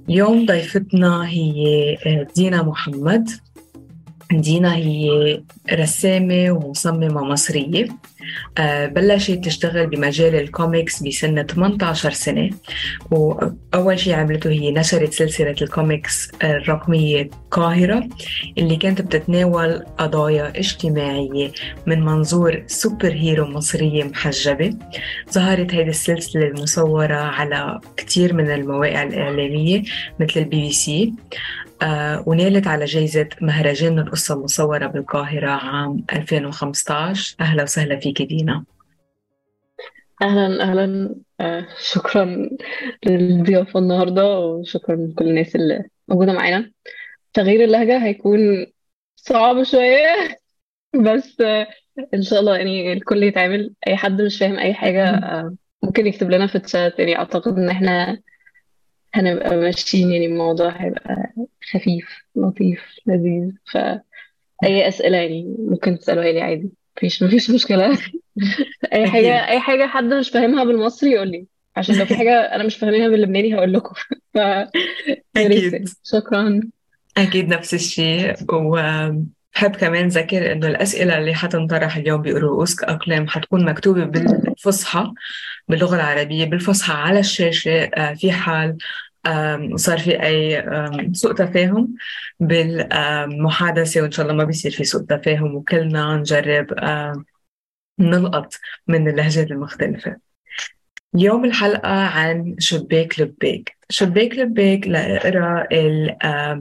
اليوم ضيفتنا هي دينا محمد دينا هي رسامة ومصممة مصرية آه، بلشت تشتغل بمجال الكوميكس بسن 18 سنة وأول شيء عملته هي نشرت سلسلة الكوميكس الرقمية القاهرة اللي كانت بتتناول قضايا اجتماعية من منظور سوبر هيرو مصرية محجبة ظهرت هذه السلسلة المصورة على كثير من المواقع الإعلامية مثل البي بي سي آه ونالت على جائزة مهرجان القصة المصورة بالقاهرة عام 2015 أهلا وسهلا فيك دينا أهلا أهلا آه شكرا للضيافة النهاردة وشكرا لكل الناس اللي موجودة معانا تغيير اللهجة هيكون صعب شوية بس آه إن شاء الله يعني الكل يتعامل أي حد مش فاهم أي حاجة آه ممكن يكتب لنا في الشات يعني أعتقد إن إحنا هنبقى ماشيين يعني الموضوع هيبقى خفيف لطيف لذيذ فأي أسئلة يعني ممكن تسألوها لي عادي مفيش مفيش مشكلة أي حاجة أكيد أي حاجة حد مش فاهمها بالمصري يقول لي عشان لو في حاجة أنا مش فاهمها باللبناني هقول لكم ف يا ريت أكيد يعني. شكرا أكيد نفس الشيء وبحب كمان ذكر إنه الأسئلة اللي حتنطرح اليوم برؤوس أقلام حتكون مكتوبة بالفصحى باللغة العربية بالفصحى على الشاشة آه، في حال آم، صار في أي آم، سوء تفاهم بالمحادثة وإن شاء الله ما بيصير في سوء تفاهم وكلنا نجرب آم، نلقط من اللهجات المختلفة اليوم الحلقة عن شباك لباك شباك لباك لإقرأ ال- آم،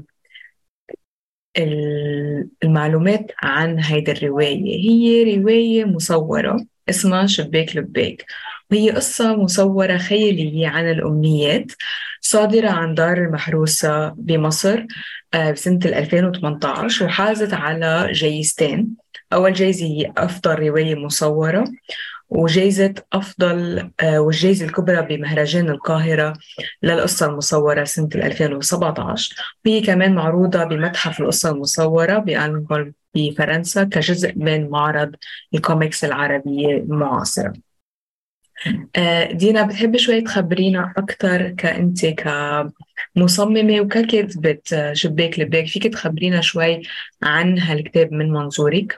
ال- المعلومات عن هيدي الرواية هي رواية مصورة اسمها شباك لباك وهي قصة مصورة خيالية عن الأمنيات صادرة عن دار المحروسة بمصر آه، بسنة 2018 وحازت على جايزتين أول جايزة هي أفضل رواية مصورة وجايزة أفضل آه، والجايزة الكبرى بمهرجان القاهرة للقصة المصورة سنة 2017 وهي كمان معروضة بمتحف القصة المصورة بأنغول بفرنسا كجزء من معرض الكوميكس العربية المعاصرة آه، دينا بتحبي شوي تخبرينا أكثر كأنت كمصممة وككاتبة آه، شباك لباك فيك تخبرينا شوي عن هالكتاب من منظورك؟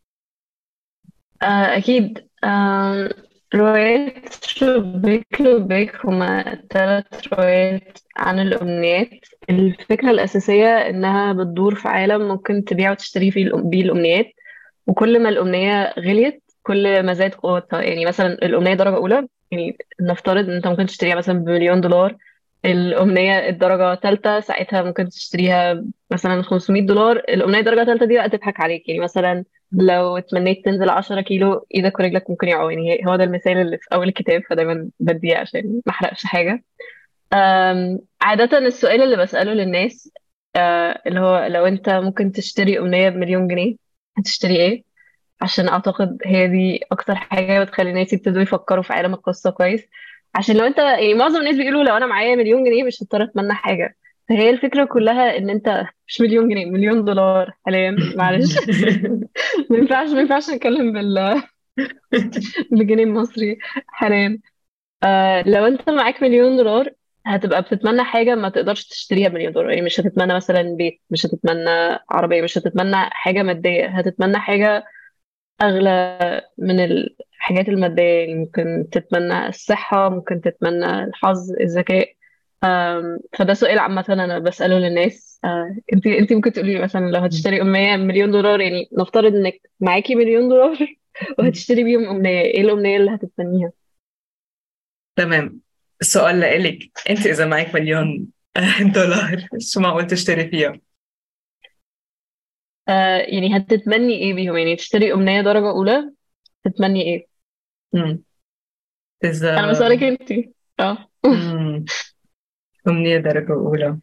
آه، أكيد آم، روايات شباك لباك هما ثلاث روايات عن الأمنيات الفكرة الأساسية إنها بتدور في عالم ممكن تبيع وتشتري فيه الأم- بيه الأمنيات وكل ما الأمنية غليت كل ما زاد قوتها يعني مثلا الأمنية درجة أولى يعني نفترض إن أنت ممكن تشتريها مثلا بمليون دولار الأمنية الدرجة تالتة ساعتها ممكن تشتريها مثلا 500 دولار الأمنية الدرجة تالتة دي بقى تضحك عليك يعني مثلا لو اتمنيت تنزل 10 كيلو ايدك ورجلك ممكن يقعوا يعني هي- هو ده المثال اللي في اول الكتاب فدايما بديه عشان ما احرقش حاجه أم، عاده السؤال اللي بساله للناس آه، اللي هو لو انت ممكن تشتري امنيه بمليون جنيه هتشتري ايه عشان اعتقد هي دي اكتر حاجه بتخلي الناس يبتدوا يفكروا في عالم القصه كويس عشان لو انت يعني معظم الناس بيقولوا لو انا معايا مليون جنيه مش هضطر اتمنى حاجه فهي الفكره كلها ان انت مش مليون جنيه مليون دولار حاليا معلش ما ينفعش ما ينفعش نتكلم بال بالجنيه المصري حاليا آه لو انت معاك مليون دولار هتبقى بتتمنى حاجة ما تقدرش تشتريها بمليون دولار يعني مش هتتمنى مثلا بيت مش هتتمنى عربية مش هتتمنى حاجة مادية هتتمنى حاجة أغلى من الحاجات المادية يعني ممكن تتمنى الصحة ممكن تتمنى الحظ الذكاء آم، فده سؤال عامة أنا بسأله للناس آه، انت انت ممكن تقولي لي مثلا لو هتشتري أمنية مليون دولار يعني نفترض إنك معاكي مليون دولار وهتشتري بيهم أمنية ايه الأمنية اللي هتتمنيها؟ تمام السؤال لإلك أنت إذا معك مليون دولار شو معقول تشتري فيها؟ آه يعني هتتمني ايه بيهم يعني تشتري أمنية درجة أولى تتمني ايه مم. إذا أنا بسألك انتي اه مم. أمنية درجة أولى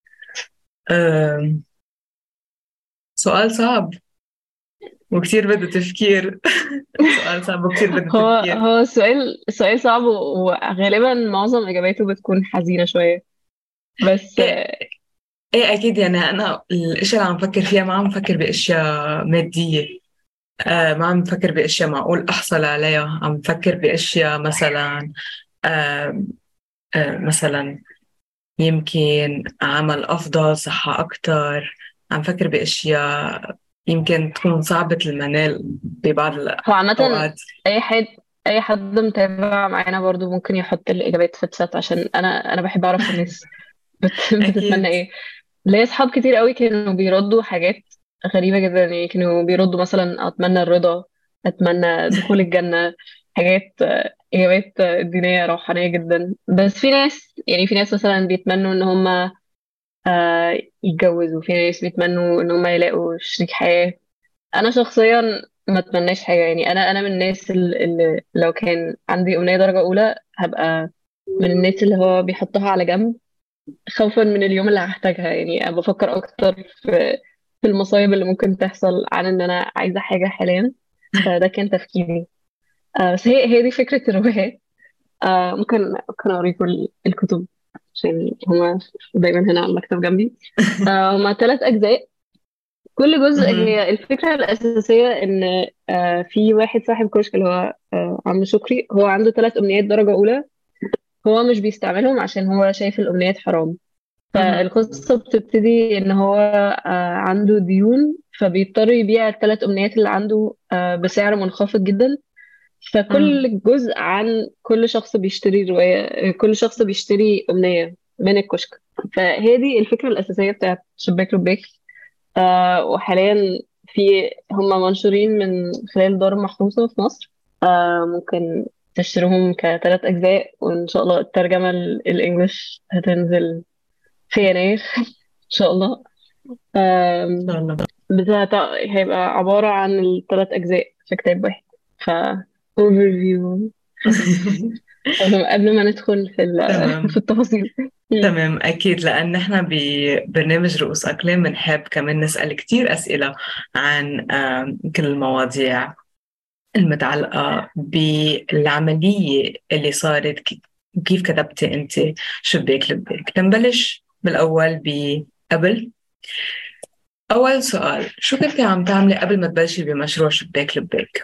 أم. سؤال صعب وكتير بده تفكير سؤال صعب وكتير بده هو تفكير هو السؤال السؤال صعب و- وغالبا معظم إجاباته بتكون حزينة شوية بس إيه آه، إيه أكيد يعني أنا الأشياء اللي عم فكر فيها ما عم فكر بأشياء مادية آه ما عم فكر بأشياء معقول أحصل عليها عم فكر بأشياء مثلا آه آه مثلا يمكن عمل أفضل صحة أكتر عم فكر بأشياء يمكن تكون صعبة المنال ببعض هو عامة الأوقات أي حد أي حد متابع معانا برضو ممكن يحط الإجابات في الشات عشان أنا أنا بحب أعرف الناس بت... بتتمنى أكيد إيه ليا أصحاب كتير قوي كانوا بيردوا حاجات غريبة جدا يعني كانوا بيردوا مثلا أتمنى الرضا أتمنى دخول الجنة حاجات آه، إجابات آه، دينية روحانية جدا بس في ناس يعني في ناس مثلا بيتمنوا إن هم آه، يتجوزوا في ناس بيتمنوا إن هم يلاقوا شريك حياة انا شخصيا ما اتمناش حاجه يعني انا انا من الناس ال- اللي لو كان عندي امنيه درجه اولى هبقى من الناس اللي هو بيحطها على جنب خوفا من اليوم اللي هحتاجها يعني أنا بفكر اكتر في في المصايب اللي ممكن تحصل عن ان انا عايزه حاجه حاليا فده كان تفكيري آه بس هي هي دي فكره الروايات آه ممكن ممكن اوريكم ال- الكتب عشان هما دايما هنا على المكتب جنبي آه هما ثلاث اجزاء كل جزء مهم. هي الفكرة الأساسية إن آه، في واحد صاحب كشك اللي هو آه، عم شكري هو عنده ثلاث أمنيات درجة أولى هو مش بيستعملهم عشان هو شايف الأمنيات حرام مهم. فالقصة بتبتدي إن هو آه، عنده ديون فبيضطر يبيع الثلاث أمنيات اللي عنده آه، بسعر منخفض جدا مهم. فكل جزء عن كل شخص بيشتري رواية كل شخص بيشتري أمنية من الكشك فهي دي الفكرة الأساسية بتاعت شباك لباك آه وحاليا في هم منشورين من خلال دار محروسة في مصر آه ممكن تشتروهم كثلاث أجزاء وإن شاء الله الترجمة ال- الإنجليش هتنزل في يناير إن شاء الله إن آم، شاء الله بتاعت هيبقى عبارة عن الثلاث أجزاء في كتاب واحد ف overview خفيف قبل قبل ما ندخل في ال- في تمام التفاصيل مم. تمام أكيد لأن نحن ببرنامج رؤوس أقلام بنحب كمان نسأل كتير أسئلة عن آم، كل المواضيع المتعلقة بالعملية اللي صارت كي- وكيف كتبتي أنت شباك لباك تنبلش بالأول بقبل أول سؤال شو كنتي عم تعملي قبل ما تبلشي بمشروع شباك لباك؟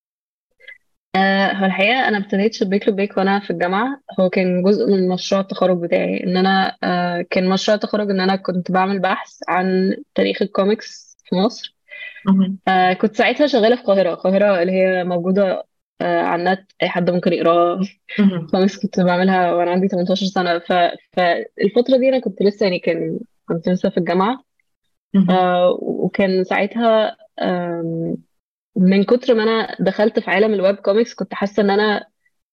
آه، هو الحقيقة أنا ابتديت شباك لباك وأنا في الجامعة هو كان جزء من مشروع التخرج بتاعي إن أنا آه، كان مشروع التخرج إن أنا كنت بعمل بحث عن تاريخ الكوميكس في مصر مهم. آه، كنت ساعتها شغالة في القاهرة القاهرة اللي هي موجودة آه، على النت أي حد ممكن يقراها مهم. كوميكس كنت بعملها وأنا عندي 18 سنة ف... فالفترة دي أنا كنت لسه يعني كان كنت لسه في الجامعة مهم. آه، وكان ساعتها آم، من كتر ما أنا دخلت في عالم الويب كوميكس كنت حاسة إن أنا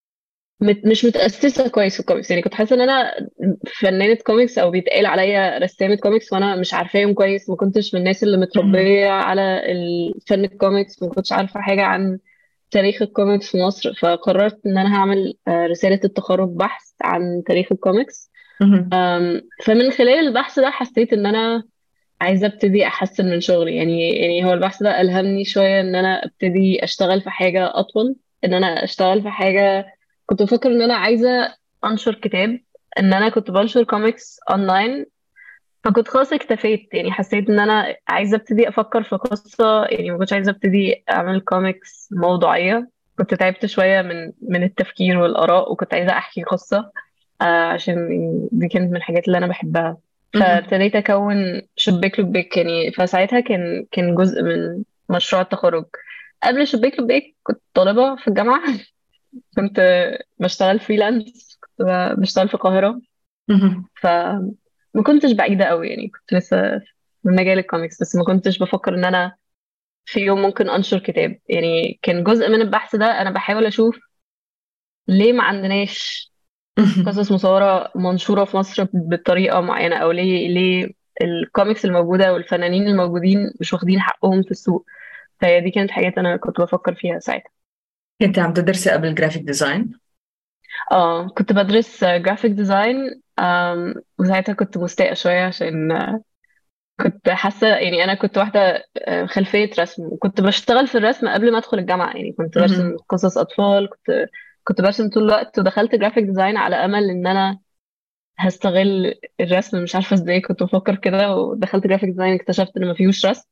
مت- مش متأسسة كويس في الكوميكس يعني كنت حاسة ان انا فنانة كوميكس او بيتقال عليا رسامة كوميكس وانا مش عارفاهم كويس ما كنتش من الناس اللي مهم. متربية على الفن الكوميكس ما كنتش عارفة حاجة عن تاريخ الكوميكس في مصر فقررت ان انا هعمل آه، رسالة التخرج بحث عن تاريخ الكوميكس مهم. آم، فمن خلال البحث ده حسيت ان انا عايزة ابتدي احسن من شغلي يعني يعني هو البحث ده ألهمني شوية ان انا ابتدي اشتغل في حاجة اطول ان انا اشتغل في حاجة كنت بفكر ان انا عايزة انشر كتاب ان انا كنت بنشر كوميكس اونلاين فكنت خلاص اكتفيت يعني حسيت ان انا عايزة ابتدي افكر في قصة يعني ما كنتش عايزة ابتدي اعمل كوميكس موضوعية كنت تعبت شوية من من التفكير والآراء وكنت عايزة احكي قصة آه عشان دي كانت من الحاجات اللي انا بحبها مهم. فابتديت اكون شباك لباك يعني فساعتها كان كان جزء من مشروع التخرج قبل شباك لباك كنت طالبة في الجامعة كنت بشتغل فريلانس كنت ب- بشتغل في القاهرة مهم. فما كنتش بعيدة قوي يعني كنت لسه في مجال الكوميكس بس ما كنتش بفكر ان انا في يوم ممكن انشر كتاب يعني كان جزء من البحث ده انا بحاول اشوف ليه ما عندناش مهم. قصص مصورة منشورة في مصر بطريقة معينة او ليه ليه الكوميكس الموجودة والفنانين الموجودين مش واخدين حقهم في السوق فهي دي كانت حاجات انا كنت بفكر فيها ساعتها كنت عم تدرسي قبل جرافيك ديزاين؟ اه كنت بدرس جرافيك ديزاين وساعتها كنت مستاءة شوية عشان آه، كنت حاسة يعني أنا كنت واحدة آه، خلفية رسم وكنت بشتغل في الرسم قبل ما أدخل الجامعة يعني كنت برسم مهم. قصص أطفال كنت كنت برسم طول الوقت ودخلت جرافيك ديزاين على أمل إن أنا هستغل الرسم مش عارفة ازاي كنت بفكر كده ودخلت جرافيك ديزاين اكتشفت إن ما فيهوش رسم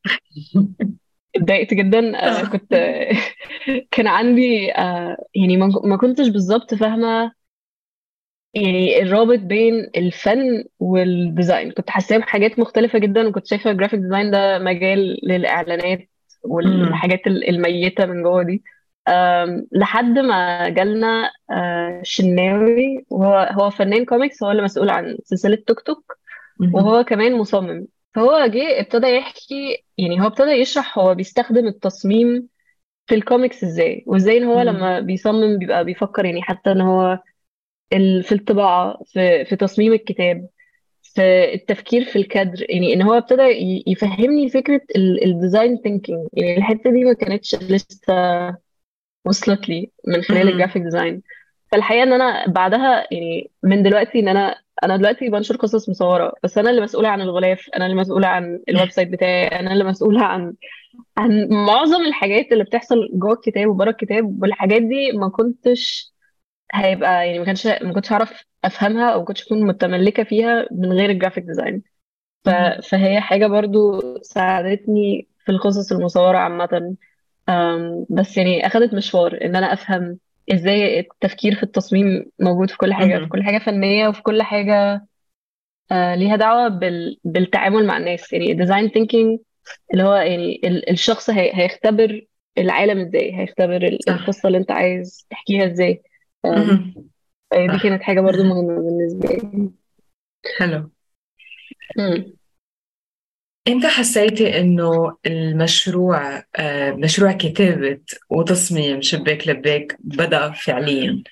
اتضايقت جدا آه، كنت كان عندي آه، يعني ما ما كنتش بالظبط فاهمة يعني الرابط بين الفن والديزاين كنت حاساه بحاجات مختلفة جدا وكنت شايفة الجرافيك ديزاين ده مجال للإعلانات امم والحاجات ال- الميتة من جوه دي أم، لحد ما جالنا أه، شناوي وهو هو فنان كوميكس هو اللي مسؤول عن سلسلة توك توك امم وهو كمان مصمم فهو جه ابتدى يحكي يعني هو ابتدى يشرح هو بيستخدم التصميم في الكوميكس ازاي وازاي ان هو امم لما بيصمم بيبقى بيفكر يعني حتى ان هو ال- في الطباعة في في تصميم الكتاب في التفكير في الكادر يعني ان هو ابتدى ي- يفهمني فكرة الديزاين ثينكينج يعني الحتة دي ما كانتش لسه وصلت لي من خلال امم الجرافيك ديزاين فالحقيقة ان انا بعدها يعني من دلوقتي ان انا انا دلوقتي بنشر قصص مصورة بس انا اللي مسؤولة عن الغلاف انا اللي مسؤولة عن الويب سايت بتاعي انا اللي مسؤولة عن عن معظم الحاجات اللي بتحصل جوه الكتاب وبره الكتاب والحاجات دي ما كنتش هيبقى يعني ما كانش ما كنتش هعرف افهمها او ما كنتش اكون متملكه فيها من غير الجرافيك ديزاين ف... فهي حاجه برضو ساعدتني في القصص المصوره عامه أم، بس يعني اخذت مشوار ان انا افهم ازاي التفكير في التصميم موجود في كل حاجه في امم كل حاجه فنيه وفي كل حاجه آه، ليها دعوه بال... بالتعامل مع الناس يعني الديزاين ثينكينج اللي هو يعني ال... الشخص هي... هيختبر العالم ازاي هيختبر ال- صح القصه اللي انت عايز تحكيها ازاي امم آه، دي صح كانت حاجة برضو مهمة بالنسبة لي حلو مم. انت حسيتي انه المشروع آه، مشروع كتابة وتصميم شباك لباك بدأ فعليا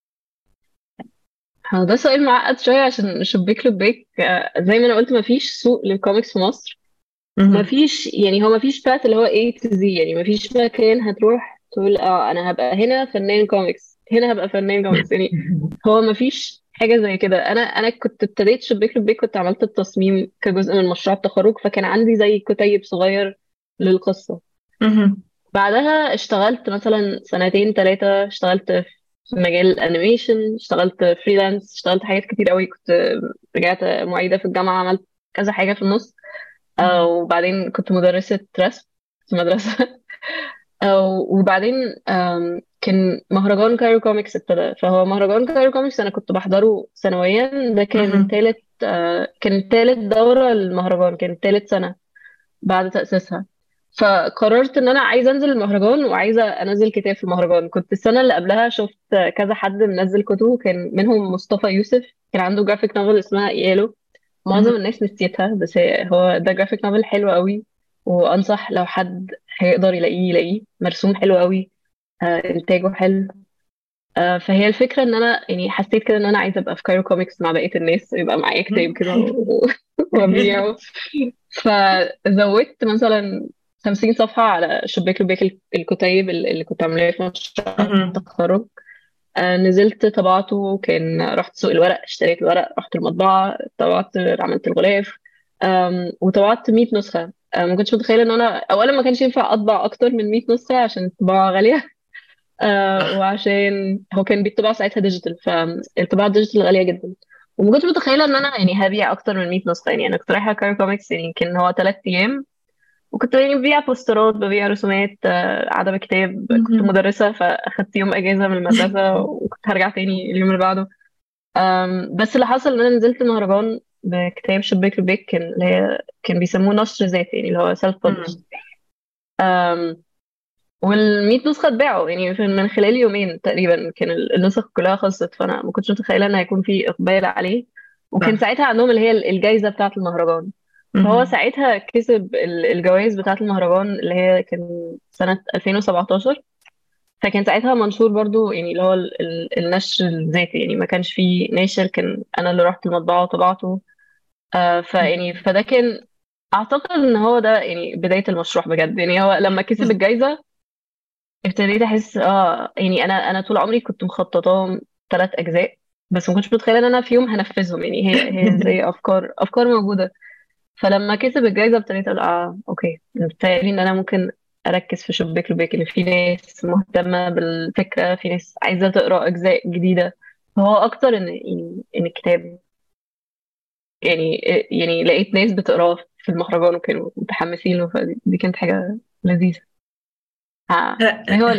هو ده سؤال معقد شوية عشان شبيك لبيك آه، زي ما أنا قلت مفيش سوق للكوميكس في مصر امم مفيش يعني هو مفيش بات اللي هو A to Z يعني مفيش مكان هتروح تقول اه أنا هبقى هنا فنان كوميكس هنا هبقى فنان كوميكس يعني هو مفيش حاجة زي كده أنا أنا كنت ابتديت شبيك لبيك كنت عملت التصميم كجزء من مشروع التخرج فكان عندي زي كتيب صغير للقصة امم بعدها اشتغلت مثلا سنتين ثلاثة اشتغلت في مجال الانيميشن اشتغلت فريلانس اشتغلت حاجات كتير قوي كنت رجعت معيدة في الجامعة عملت كذا حاجة في النص آه، وبعدين كنت مدرسة رسم في مدرسة آه، وبعدين آم، كان مهرجان كايرو كوميكس ابتدى فهو مهرجان كايرو كوميكس أنا كنت بحضره سنويا ده كان امم تالت آه، كان تالت دورة المهرجان كان تالت سنة بعد تأسيسها فقررت ان انا عايزه انزل المهرجان وعايزه انزل كتاب في المهرجان كنت السنه اللي قبلها شفت كذا حد منزل كتب كان منهم مصطفى يوسف كان عنده جرافيك نوفل اسمها ايالو معظم الناس نسيتها بس هي- هو ده جرافيك نوفل حلو قوي وانصح لو حد هيقدر يلاقيه يلاقيه مرسوم حلو قوي آه، انتاجه حلو آه، فهي الفكره ان انا يعني حسيت كده ان انا عايزه ابقى في كايرو كوميكس مع بقيه الناس يبقى معايا كتاب كده و- وابيعه فزودت مثلا 50 صفحة على شباك لباك ال- الكتيب ال- اللي كنت عاملاه في مشروع التخرج آه، نزلت طبعته كان رحت سوق الورق اشتريت الورق رحت المطبعة طبعت عملت الغلاف آم، وطبعت 100 نسخة آه، ما كنتش متخيلة ان انا اولا ما كانش ينفع اطبع اكتر من 100 نسخة عشان الطباعة غالية آه، صح وعشان هو كان بيطبع ساعتها ديجيتال فالطباعة الديجيتال غالية جدا وما كنتش متخيلة ان انا يعني هبيع اكتر من 100 نسخة يعني انا كنت رايحة كاري كوميكس يعني يمكن هو ثلاث ايام وكنت يعني ببيع بوسترات ببيع رسومات آه، قاعدة بكتاب كنت مدرسة فأخدت يوم أجازة من المدرسة وكنت هرجع تاني اليوم اللي بعده أم، بس اللي حصل إن أنا نزلت مهرجان بكتاب شباك لبيك كان اللي هي كان بيسموه نشر ذاتي يعني اللي هو سيلف ببلش والمية نسخة اتباعوا يعني في- من خلال يومين تقريبا كان ال- النسخ كلها خلصت فأنا ما كنتش متخيلة إن هيكون في إقبال عليه وكان صح ساعتها عندهم اللي هي الجائزة بتاعة المهرجان فهو ساعتها كسب ال- الجوائز بتاعة المهرجان اللي هي كان سنة 2017 فكان ساعتها منشور برضو يعني اللي هو ال- ال- النشر الذاتي يعني ما كانش فيه ناشر كان أنا اللي رحت المطبعة وطبعته آه فيعني فده كان أعتقد إن هو ده يعني بداية المشروع بجد يعني هو لما كسب الجائزة ابتديت أحس اه يعني أنا أنا طول عمري كنت مخططاهم ثلاث أجزاء بس ما كنتش متخيلة إن أنا في يوم هنفذهم يعني هي هي زي أفكار أفكار موجودة فلما كسب الجايزة ابتديت أقول اه اوكي بتهيألي ان انا ممكن اركز في شباك لباك ان في ناس مهتمة بالفكرة في ناس عايزة تقرا اجزاء جديدة فهو اكتر ان ان إن الكتاب يعني يعني لقيت ناس بتقراه في المهرجان وكانوا متحمسين له فدي دي كانت حاجة لذيذة ها، هو الاسم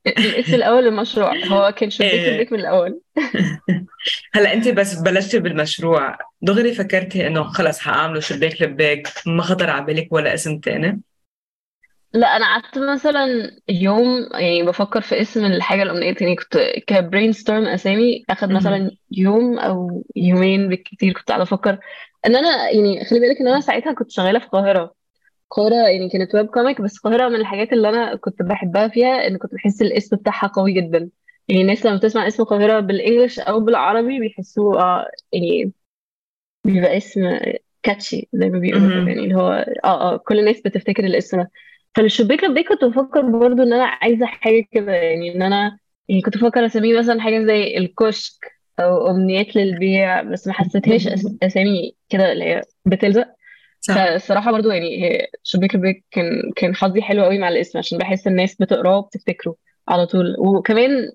الاسم الأول للمشروع هو كان شباك ايه لبيك من الأول هلا انت بس بلشتي بالمشروع دغري فكرتي انه خلص حاعمله شباك لباك ما خطر على بالك ولا اسم تاني لا أنا قعدت مثلا يوم يعني بفكر في اسم الحاجة الأمنية يعني كنت كبرين ستورم أسامي أخد مهم. مثلا يوم أو يومين بالكتير كنت قاعدة أفكر إن أنا يعني خلي بالك إن أنا ساعتها كنت شغالة في القاهرة القاهرة يعني كانت ويب كوميك بس القاهرة من الحاجات اللي أنا كنت بحبها فيها إن كنت بحس الاسم بتاعها قوي جدا يعني الناس لما بتسمع اسم القاهرة بالإنجلش أو بالعربي بيحسوه آه يعني بيبقى اسم كاتشي زي ما بيقولوا كده مهم. يعني اللي هو اه اه كل الناس بتفتكر الاسم ده فالشباك لبيك كنت بفكر برضو ان انا عايزه حاجه كده يعني ان انا يعني كنت بفكر اسميه مثلا حاجه زي الكشك او امنيات للبيع بس ما حسيتهاش أس- اسامي كده اللي هي بتلزق صح فالصراحه برضو يعني هي شباك لبيك كان كان حظي حلو قوي مع الاسم عشان بحس الناس بتقراه وبتفتكره على طول وكمان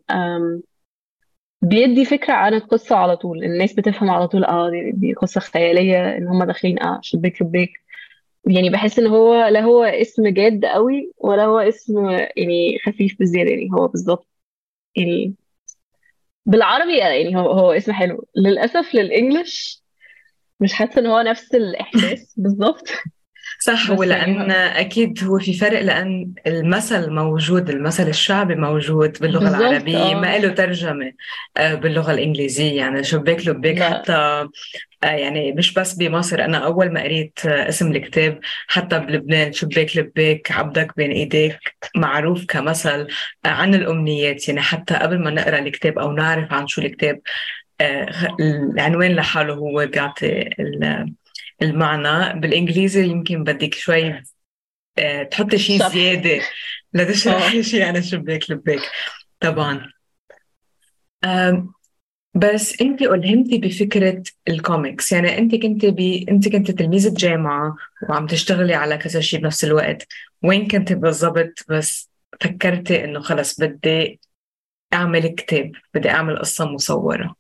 بيدي فكرة عن القصة على طول الناس بتفهم على طول اه دي, دي قصة خيالية ان هم داخلين اه شباك لبيك يعني بحس ان هو لا هو اسم جاد قوي ولا هو اسم يعني خفيف بزيادة يعني هو بالظبط يعني بالعربي يعني هو هو اسم حلو للأسف للإنجليش مش حاسة ان هو نفس الإحساس بالظبط صح بس يعني ولأن هو أكيد هو في فرق لأن المثل موجود المثل الشعبي موجود باللغة بالظبط العربية ما اه له ترجمة آه، باللغة الإنجليزية يعني شباك لباك لا حتى آه، يعني مش بس بمصر أنا أول ما قريت آه، اسم الكتاب حتى بلبنان شباك لباك عبدك بين إيديك معروف كمثل آه، عن الأمنيات يعني حتى قبل ما نقرأ الكتاب أو نعرف عن شو الكتاب آه، العنوان لحاله هو بيعطي ال- المعنى بالإنجليزي يمكن بدك شوي آه، تحطي شيء شرح زيادة لتشرحي اه شيء عن شباك لباك طبعا آم، بس انت ألهمتي بفكرة الكوميكس يعني انت كنت بي... انت كنت تلميذة جامعة وعم تشتغلي على كذا شيء بنفس الوقت وين كنت بالضبط بس فكرتي انه خلص بدي اعمل كتاب بدي اعمل قصة مصورة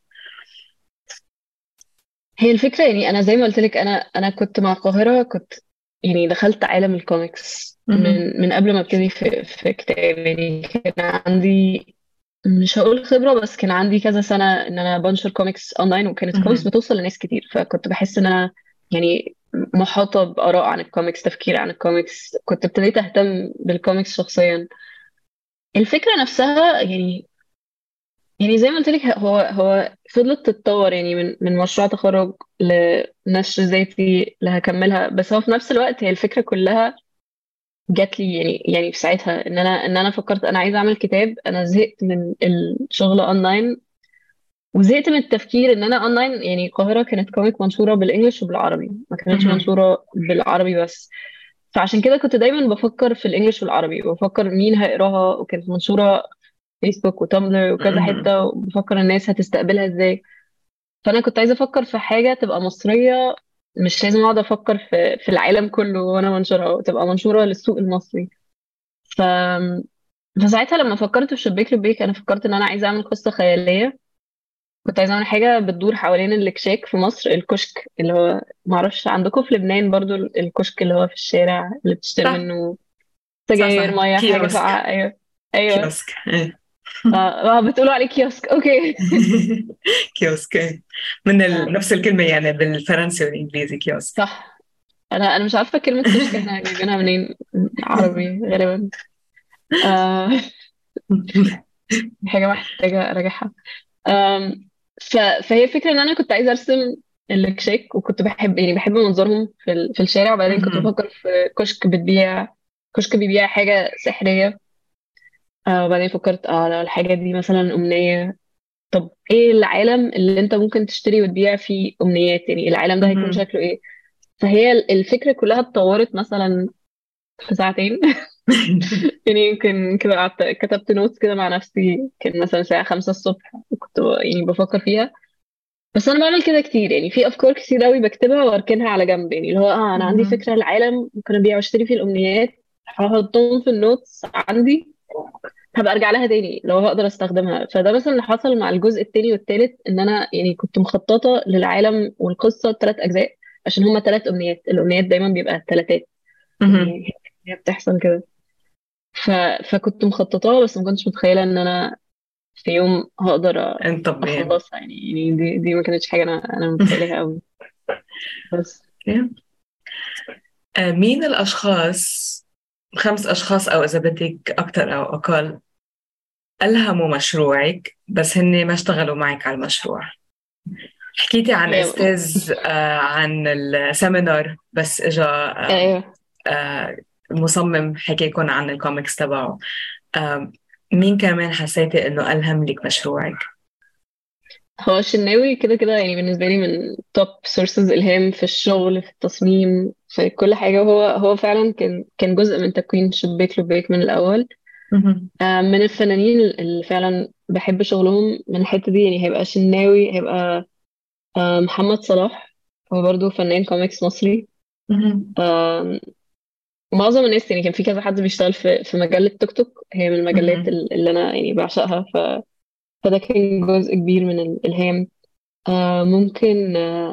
هي الفكرة يعني أنا زي ما قلت لك أنا أنا كنت مع القاهرة كنت يعني دخلت عالم الكوميكس مهم. من من قبل ما ابتدي في في كتاب يعني كان عندي مش هقول خبرة بس كان عندي كذا سنة إن أنا بنشر كوميكس أونلاين وكانت الكوميكس مهم. بتوصل لناس كتير فكنت بحس إن أنا يعني محاطة بآراء عن الكوميكس تفكير عن الكوميكس كنت ابتديت أهتم بالكوميكس شخصيا الفكرة نفسها يعني يعني زي ما قلت لك هو هو فضلت تتطور يعني من من مشروع تخرج لنشر ذاتي اللي هكملها بس هو في نفس الوقت هي الفكرة كلها جات لي يعني يعني في ساعتها ان انا ان انا فكرت انا عايزة اعمل كتاب انا زهقت من الشغل اونلاين وزهقت من التفكير ان انا اونلاين يعني القاهرة كانت كوميك منشورة بالانجلش وبالعربي ما كانتش مهم. منشورة بالعربي بس فعشان كده كنت دايما بفكر في الانجليش والعربي وبفكر مين هيقراها وكانت منشورة فيسبوك وتمبلر وكذا مهم. حتة وبفكر الناس هتستقبلها ازاي فانا كنت عايزه افكر في حاجه تبقى مصريه مش لازم اقعد افكر في في العالم كله وانا منشورها وتبقى منشوره للسوق المصري ف فساعتها لما فكرت في شباك لبيك انا فكرت ان انا عايزه اعمل قصه خياليه كنت عايزه اعمل حاجه بتدور حوالين الاكشاك في مصر الكشك اللي هو معرفش عندكم في لبنان برضو الكشك اللي هو في الشارع اللي بتشتري صح منه صح سجاير صح ميه حاجه كيوسك ساقعه ايوه ايوه كيوسك إيه. اه آه، بتقولوا عليه كيوسك اوكي كيوسك إيه. من ال... آه نفس الكلمة يعني بالفرنسي والإنجليزي كيوسك صح انا انا مش عارفه كلمه كشك احنا جايبينها منين عربي غالبا آه حاجة محتاجة أراجعها آم، ف... فهي فكرة إن أنا كنت عايزة أرسم الكشك وكنت بحب يعني بحب منظرهم في ال... في الشارع وبعدين كنت مهم. بفكر في كشك بتبيع كشك بيبيع حاجة سحرية آه وبعدين فكرت اه لو الحاجة دي مثلا أمنية طب إيه العالم اللي أنت ممكن تشتري وتبيع فيه أمنيات يعني العالم ده هيكون مهم. شكله إيه فهي ال- الفكرة كلها اتطورت مثلا في ساعتين يعني يمكن كده قعدت كتبت نوتس كده مع نفسي كان مثلا الساعة خمسة الصبح كنت ب- يعني بفكر فيها بس أنا بعمل كده كتير يعني في أفكار كتير أوي بكتبها وأركنها على جنب يعني اللي هو آه أنا عندي مهم. فكرة العالم ممكن أبيع وأشتري فيه الأمنيات هحطهم في النوتس عندي هبقى أرجع لها تاني لو هقدر أستخدمها فده مثلا اللي حصل مع الجزء التاني والتالت إن أنا يعني كنت مخططة للعالم والقصة ثلاث أجزاء عشان هما ثلاث أمنيات الأمنيات دايما بيبقى ثلاثات مهم. يعني هي بتحصل كده ف... فكنت مخططاها بس ما كنتش متخيلة ان انا في يوم هقدر انطبقين اخلصها يعني يعني دي, دي ما كانتش حاجة انا انا متخيلها قوي بس آه، مين الأشخاص خمس أشخاص أو إذا بدك أكثر أو أقل ألهموا مشروعك بس هن ما اشتغلوا معك على المشروع حكيتي عن ايوه أستاذ آه، عن السيمينار بس إجا آه، ايوه آه، مصمم حكيكم عن الكوميكس تبعه آه، مين كمان حسيتي إنه ألهم لك مشروعك؟ هو الشناوي كده كده يعني بالنسبة لي من توب سورسز إلهام في الشغل في التصميم في كل حاجة وهو هو فعلا كان كان جزء من تكوين شباك لباك من الأول مهم. آه، من الفنانين اللي فعلا بحب شغلهم من الحتة دي يعني هيبقى شناوي هيبقى آه، محمد صلاح هو برضه فنان كوميكس مصري مهم. آه، معظم الناس يعني كان في كذا حد بيشتغل في في مجلة توك توك هي من المجلات مهم. اللي أنا يعني بعشقها ف فده كان جزء كبير من الإلهام آه، ممكن آه،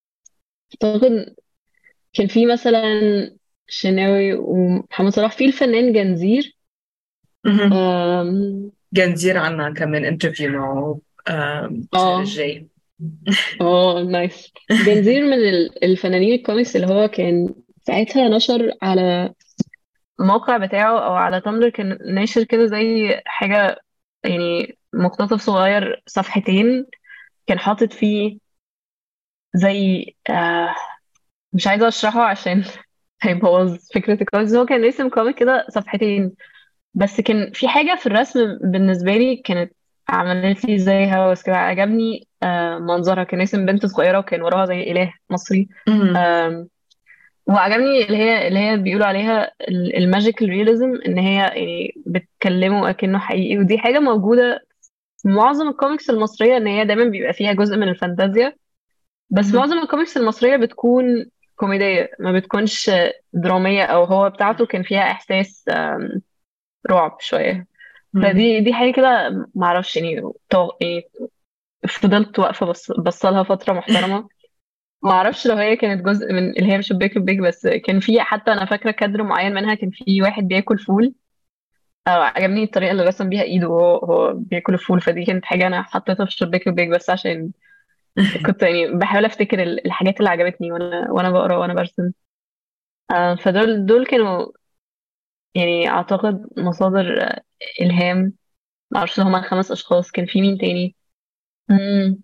أعتقد كان في مثلا شناوي ومحمد صلاح في الفنان جنزير مهم. آم، جنزير عنا كمان انترفيو معه آه، الشهر اه الجاي اه نايس جنزير من ال- الفنانين الكوميكس اللي هو كان ساعتها نشر على الموقع بتاعه او على تمبلر كان ناشر كده زي حاجة يعني مقتطف صغير صفحتين كان حاطط فيه زي آه مش عايزة اشرحه عشان هيبوظ فكرة الكوميكس هو كان رسم كوميك كده صفحتين بس كان في حاجة في الرسم بالنسبة لي كانت عملت لي زي هوس كده عجبني آه منظرها كان رسم بنت صغيرة وكان وراها زي إله مصري مهم. آم، وعجبني اللي هي اللي هي بيقولوا عليها الماجيكال رياليزم ان هي يعني بتكلمه اكنه حقيقي ودي حاجة موجودة في معظم الكوميكس المصرية ان هي دايما بيبقى فيها جزء من الفانتازيا بس مهم. معظم الكوميكس المصرية بتكون كوميدية ما بتكونش درامية او هو بتاعته كان فيها احساس آم، رعب شوية مهم. فدي دي حاجة كده معرفش يعني تو- يعني فضلت واقفة بس بصلها فترة محترمة معرفش لو هي كانت جزء من اللي هي مش بيك بيك بس كان في حتى أنا فاكرة كادر معين منها كان في واحد بياكل فول أو عجبني الطريقة اللي رسم بيها إيده وهو هو بياكل الفول فدي كانت حاجة أنا حطيتها في شباك بيك بس عشان كنت يعني بحاول أفتكر ال- الحاجات اللي عجبتني وأنا وأنا بقرا وأنا برسم آه، فدول دول كانوا يعني أعتقد مصادر آه، إلهام معرفش لو هما خمس أشخاص كان في مين تاني مم.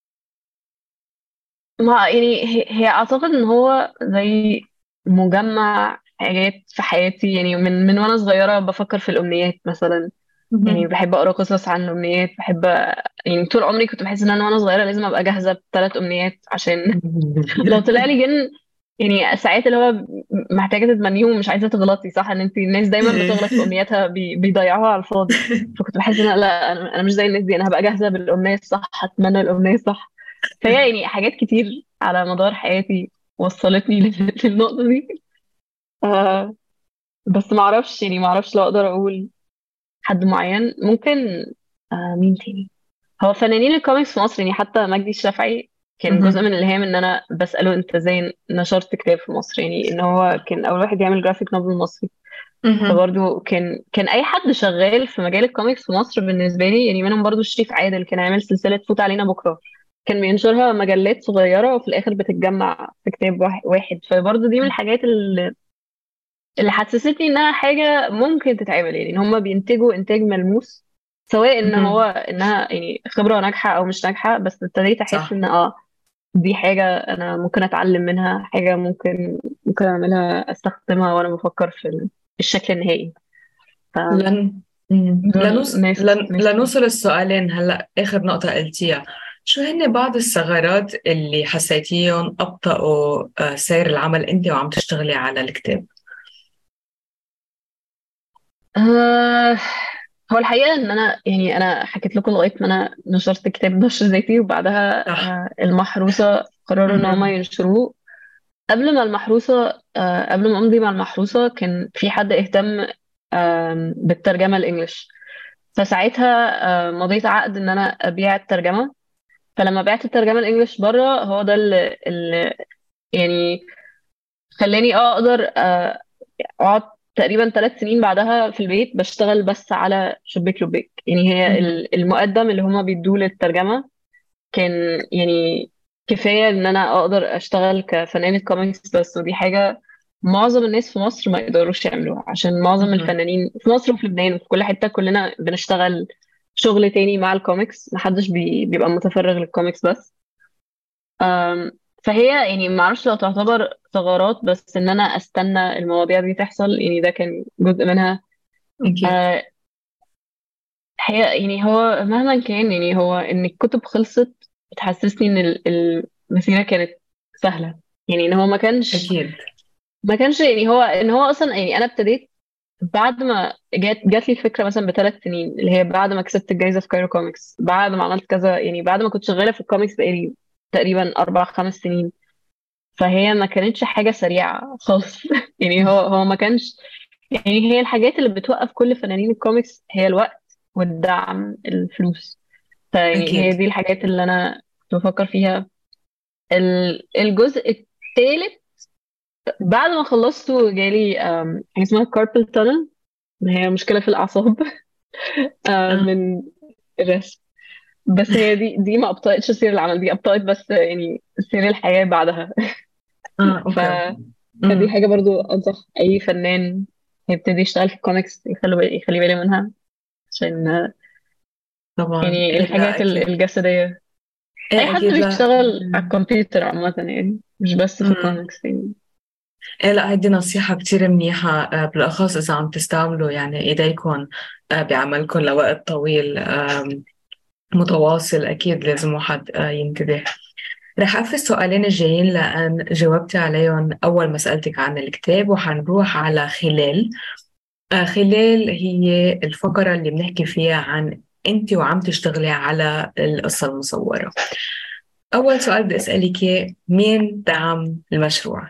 ما يعني هي هي اعتقد ان هو زي مجمع حاجات في حياتي يعني من من وانا صغيره بفكر في الامنيات مثلا يعني مهم. بحب اقرا قصص عن الامنيات بحب يعني طول عمري كنت بحس ان انا وانا صغيره لازم ابقى جاهزه بثلاث امنيات عشان لو طلع لي جن يعني ساعات اللي هو محتاجه تتمنيهم ومش عايزه تغلطي صح ان انت الناس دايما بتغلط في امنياتها بي... بيضيعوها على الفاضي فكنت بحس ان أنا- لا انا أنا مش زي الناس دي انا هبقى جاهزه بالامنيه الصح هتمنى الامنيه الصح فهي يعني حاجات كتير على مدار حياتي وصلتني لل- للنقطة دي آه بس ما اعرفش يعني ما اعرفش لو اقدر اقول حد معين ممكن آه مين تاني هو فنانين الكوميكس في مصر يعني حتى مجدي الشافعي كان جزء مهم. من الالهام ان انا بساله انت ازاي نشرت كتاب في مصر يعني ان هو كان اول واحد يعمل جرافيك نوفل مصري مهم. فبرضه كان كان اي حد شغال في مجال الكوميكس في مصر بالنسبه لي يعني منهم برضه شريف عادل كان عامل سلسله فوت علينا بكره كان بينشرها مجلات صغيره وفي الاخر بتتجمع في كتاب واحد واحد. فبرضه دي من الحاجات اللي اللي حسستني انها حاجه ممكن تتعمل يعني ان هم بينتجوا انتاج ملموس سواء ان هو مهم. انها يعني خبره ناجحه او مش ناجحه بس ابتديت احس صح ان اه دي حاجه انا ممكن اتعلم منها حاجه ممكن ممكن اعملها استخدمها وانا بفكر في الشكل النهائي لن مم. دول لنوص... ناس لن... ناس كتير لنوصل السؤالين هلا آخر نقطة قلتيها شو هن بعض الثغرات اللي حسيتيهم أبطأوا آه، سير العمل أنت وعم تشتغلي على الكتاب؟ آه هو الحقيقة إن أنا يعني أنا حكيت لكم لغاية ما أنا نشرت كتاب نشر ذاتي وبعدها صح آه المحروسة قرروا إن هما مهم. ينشروه قبل ما المحروسة آه قبل ما أمضي مع المحروسة كان في حد اهتم آم، بالترجمة الإنجليش فساعتها آه مضيت عقد إن أنا أبيع الترجمة فلما بعت الترجمة الإنجليش بره هو ده اللي, اللي يعني خلاني أقدر آه، اقعد تقريبا ثلاث سنين بعدها في البيت بشتغل بس على شباك لبيك يعني هي مهم. ال- المقدم اللي هما بيدوه للترجمة كان يعني كفاية ان انا اقدر اشتغل كفنانة كوميكس بس ودي حاجة معظم الناس في مصر ما يقدروش يعملوها عشان معظم مهم. الفنانين في مصر وفي لبنان وفي كل حتة كلنا بنشتغل شغل تاني مع الكوميكس محدش بي بيبقى متفرغ للكوميكس بس أم، فهي يعني ما اعرفش لو تعتبر ثغرات بس ان انا استنى المواضيع دي تحصل يعني ده كان جزء منها أكيد أه، هي يعني هو مهما كان يعني هو ان الكتب خلصت بتحسسني ان ال- المسيرة كانت سهلة يعني ان هو ما كانش أكيد ما كانش يعني هو ان هو اصلا يعني انا ابتديت بعد ما جات جات لي الفكره مثلا بثلاث سنين اللي هي بعد ما كسبت الجائزه في كايرو كوميكس بعد ما عملت كذا يعني بعد ما كنت شغاله في الكوميكس بقالي تقريبا اربع خمس سنين فهي ما كانتش حاجه سريعه خالص يعني هو هو ما كانش يعني هي الحاجات اللي بتوقف كل فنانين الكوميكس هي الوقت والدعم الفلوس فيعني هي أكيد دي الحاجات اللي انا كنت بفكر فيها ال- الجزء الثالث بعد ما خلصته جالي آم، حاجه اسمها كاربل تانل هي مشكله في الاعصاب آه، آه من الرسم بس هي دي دي ما ابطأتش سير العمل دي ابطأت بس يعني سير الحياة بعدها آه ف... أوكي فدي أمم. حاجة برضو أنصح أي فنان يبتدي يشتغل في الكوميكس يخلي بالي يخلي باله منها عشان آه، طبعا يعني إيه لا الحاجات ال- أكيد الجسدية أي إيه حد أكيد لا بيشتغل على الكمبيوتر عامة يعني مش بس في أمم. الكوميكس يعني إيه لا هيدي نصيحة كتير منيحة آه، بالأخص إذا عم تستعملوا يعني إيديكم آه، بعملكم لوقت طويل آم، متواصل أكيد لازم واحد آه، ينتبه رح أقفل السؤالين الجايين لأن جاوبتي عليهم أول ما سألتك عن الكتاب وحنروح على خلال آه، خلال هي الفقرة اللي بنحكي فيها عن أنت وعم تشتغلي على القصة المصورة أول سؤال بدي أسألك إياه، مين دعم المشروع؟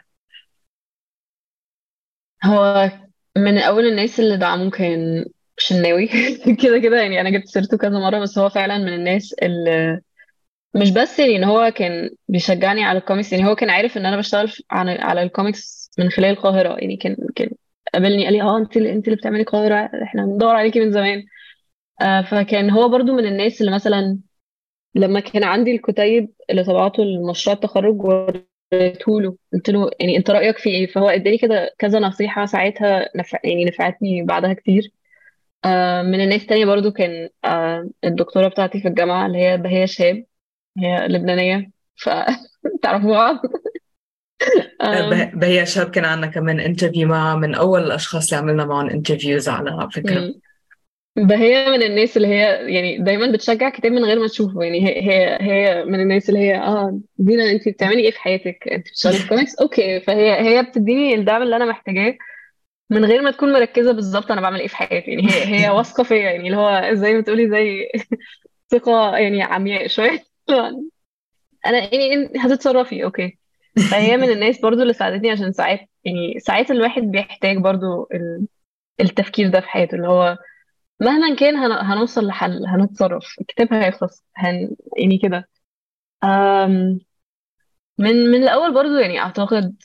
هو من أول الناس اللي دعموه كان شناوي كده كده يعني أنا جبت سيرته كذا مرة بس هو فعلا من الناس اللي مش بس يعني ان هو كان بيشجعني على الكوميكس يعني هو كان عارف ان انا بشتغل في- على على الكوميكس من خلال القاهره يعني كان كان قابلني قال لي اه انت اللي انت اللي بتعملي القاهره احنا بندور عليكي من زمان آه فكان هو برضو من الناس اللي مثلا لما كان عندي الكتيب اللي طبعته لمشروع التخرج وريته له قلت له يعني انت رايك في ايه فهو اداني كده كذا نصيحه ساعتها نفع يعني نفعتني بعدها كتير آه من الناس التانية برضو كان آه الدكتوره بتاعتي في الجامعه اللي هي بهية شهاب هي لبنانية فتعرفوها آه، أم، به- بهي شاب كان عنا كمان انترفيو معها من أول الأشخاص اللي عملنا معهم انترفيوز على فكرة مم. فهي من الناس اللي هي يعني دايما بتشجع كتاب من غير ما تشوفه يعني هي هي هي من الناس اللي هي اه دينا انت بتعملي ايه في حياتك انت بتشتغلي في كوميكس اوكي فهي هي بتديني الدعم اللي انا محتاجاه من غير ما تكون مركزه بالظبط انا بعمل ايه في حياتي يعني هي هي واثقه فيا يعني اللي هو زي ما تقولي زي ثقه يعني عمياء شويه انا يعني هتتصرفي اوكي فهي من الناس برضو اللي ساعدتني عشان ساعات يعني ساعات الواحد بيحتاج برضو ال- التفكير ده في حياته اللي هو مهما كان هن... هنوصل لحل هنتصرف الكتاب هيخلص هن... يعني كده أم... من من الأول برضو يعني أعتقد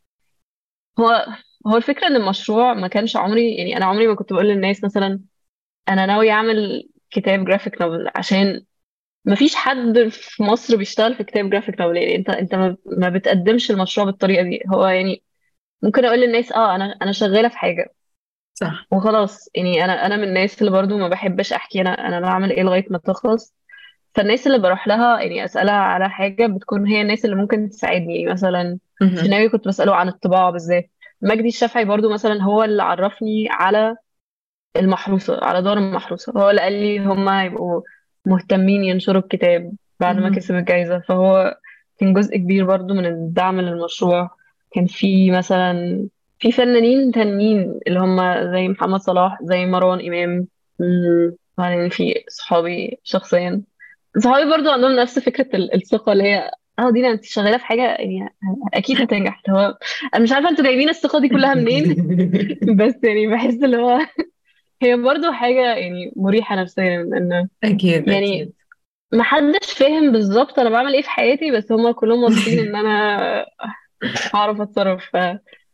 هو هو الفكرة إن المشروع ما كانش عمري يعني أنا عمري ما كنت بقول للناس مثلا أنا ناوي أعمل كتاب جرافيك نوفل عشان ما فيش حد في مصر بيشتغل في كتاب جرافيك نوفل يعني أنت أنت ما ما بتقدمش المشروع بالطريقة دي هو يعني ممكن اقول للناس اه انا انا شغاله في حاجه صح وخلاص يعني انا انا من الناس اللي برضو ما بحبش احكي انا انا بعمل ايه لغايه ما تخلص فالناس اللي بروح لها يعني اسالها على حاجه بتكون هي الناس اللي ممكن تساعدني يعني مثلا مهم. شناوي كنت بساله عن الطباعه بالذات مجدي الشافعي برضو مثلا هو اللي عرفني على المحروسه على دار المحروسه هو اللي قال لي هم هيبقوا مهتمين ينشروا الكتاب بعد ما مهم. كسب الجائزه فهو كان جزء كبير برضو من الدعم للمشروع كان في مثلا في فنانين تانيين اللي هم زي محمد صلاح زي مروان إمام مم، بعدين في صحابي شخصيا صحابي برضو عندهم نفس فكرة ال- الثقة اللي هي اه دينا انت شغالة في حاجة يعني اكيد هتنجح اللي هو انا مش عارفة انتوا جايبين الثقة دي كلها منين بس يعني بحس اللي هو هي برضو حاجة يعني مريحة نفسيا ان أكيد يعني أكيد ما حدش فاهم بالظبط انا بعمل ايه في حياتي بس هما كلهم واثقين ان انا هعرف اتصرف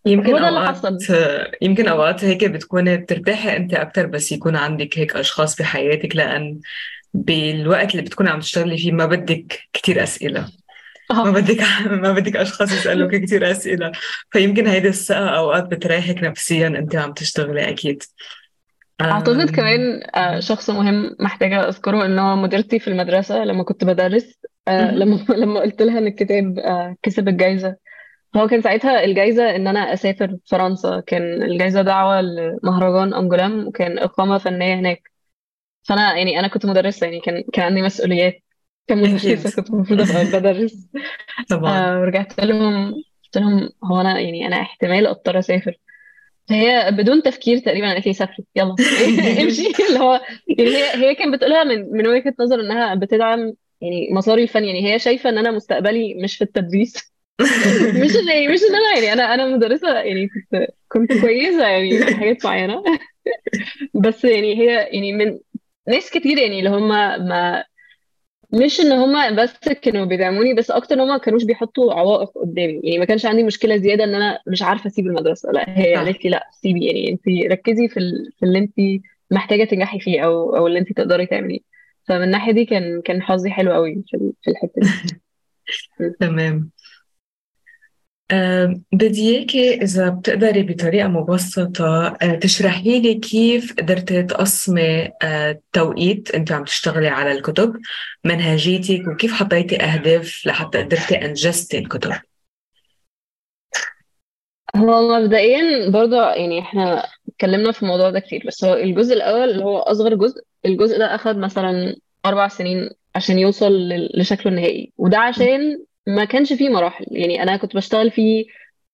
يمكن هو ده اللي أوقات حصل يمكن أوقات هيك بتكوني بترتاحي أنت أكتر بس يكون عندك هيك أشخاص بحياتك لأن بالوقت اللي بتكوني عم تشتغلي فيه ما بدك كتير أسئلة ما اه بدك ما بدك أشخاص يسألوك كتير أسئلة فيمكن هيدي الثقة أوقات بتريحك نفسيا أنت عم تشتغلي أكيد اعتقد أم... كمان آه، شخص مهم محتاجة اذكره ان هو مديرتي في المدرسة لما كنت بدرس آه، مهم. لما لما قلت لها ان الكتاب آه، كسب الجائزة هو كان ساعتها الجائزة ان انا اسافر فرنسا كان الجائزة دعوة لمهرجان انجولام وكان اقامة فنية هناك فانا يعني انا كنت مدرسة يعني كان كان عندي مسؤوليات أكيد كمدرسة كنت المفروض ابقى بدرس طبعا آه، ورجعت لهم قلت لهم هو انا يعني انا احتمال اضطر اسافر هي بدون تفكير تقريبا قالت لي سافري يلا امشي اللي هو يعني هي هي كانت بتقولها من من وجهة نظر انها بتدعم يعني مساري الفني يعني هي شايفة ان انا مستقبلي مش في التدريس مش ان يعني مش ان انا يعني انا انا مدرسة يعني كنت كنت كويسة يعني في حاجات معينة بس يعني هي يعني من ناس كتير يعني اللي هم ما مش ان هما بس كانوا بيدعموني بس اكتر ان هما ما كانوش بيحطوا عوائق قدامي يعني ما كانش عندي مشكله زياده ان انا مش عارفه اسيب المدرسه لا هي صح قالت لي لا سيبي يعني انت ركزي في ال... في اللي انت محتاجه تنجحي فيه او او اللي انت تقدري تعمليه فمن الناحيه دي كان كان حظي حلو قوي في ال... في الحته دي م. تمام أم، بدي إياكي إذا بتقدري بطريقة مبسطة أه، تشرحي لي كيف قدرتي تقسمي أه، التوقيت أنت عم تشتغلي على الكتب منهجيتك وكيف حطيتي أهداف لحتى قدرتي أنجزتي الكتب هو مبدئيا برضه يعني احنا اتكلمنا في الموضوع ده كتير بس هو الجزء الاول اللي هو اصغر جزء الجزء ده اخد مثلا اربع سنين عشان يوصل لل- لشكله النهائي وده عشان ما كانش فيه مراحل يعني انا كنت بشتغل فيه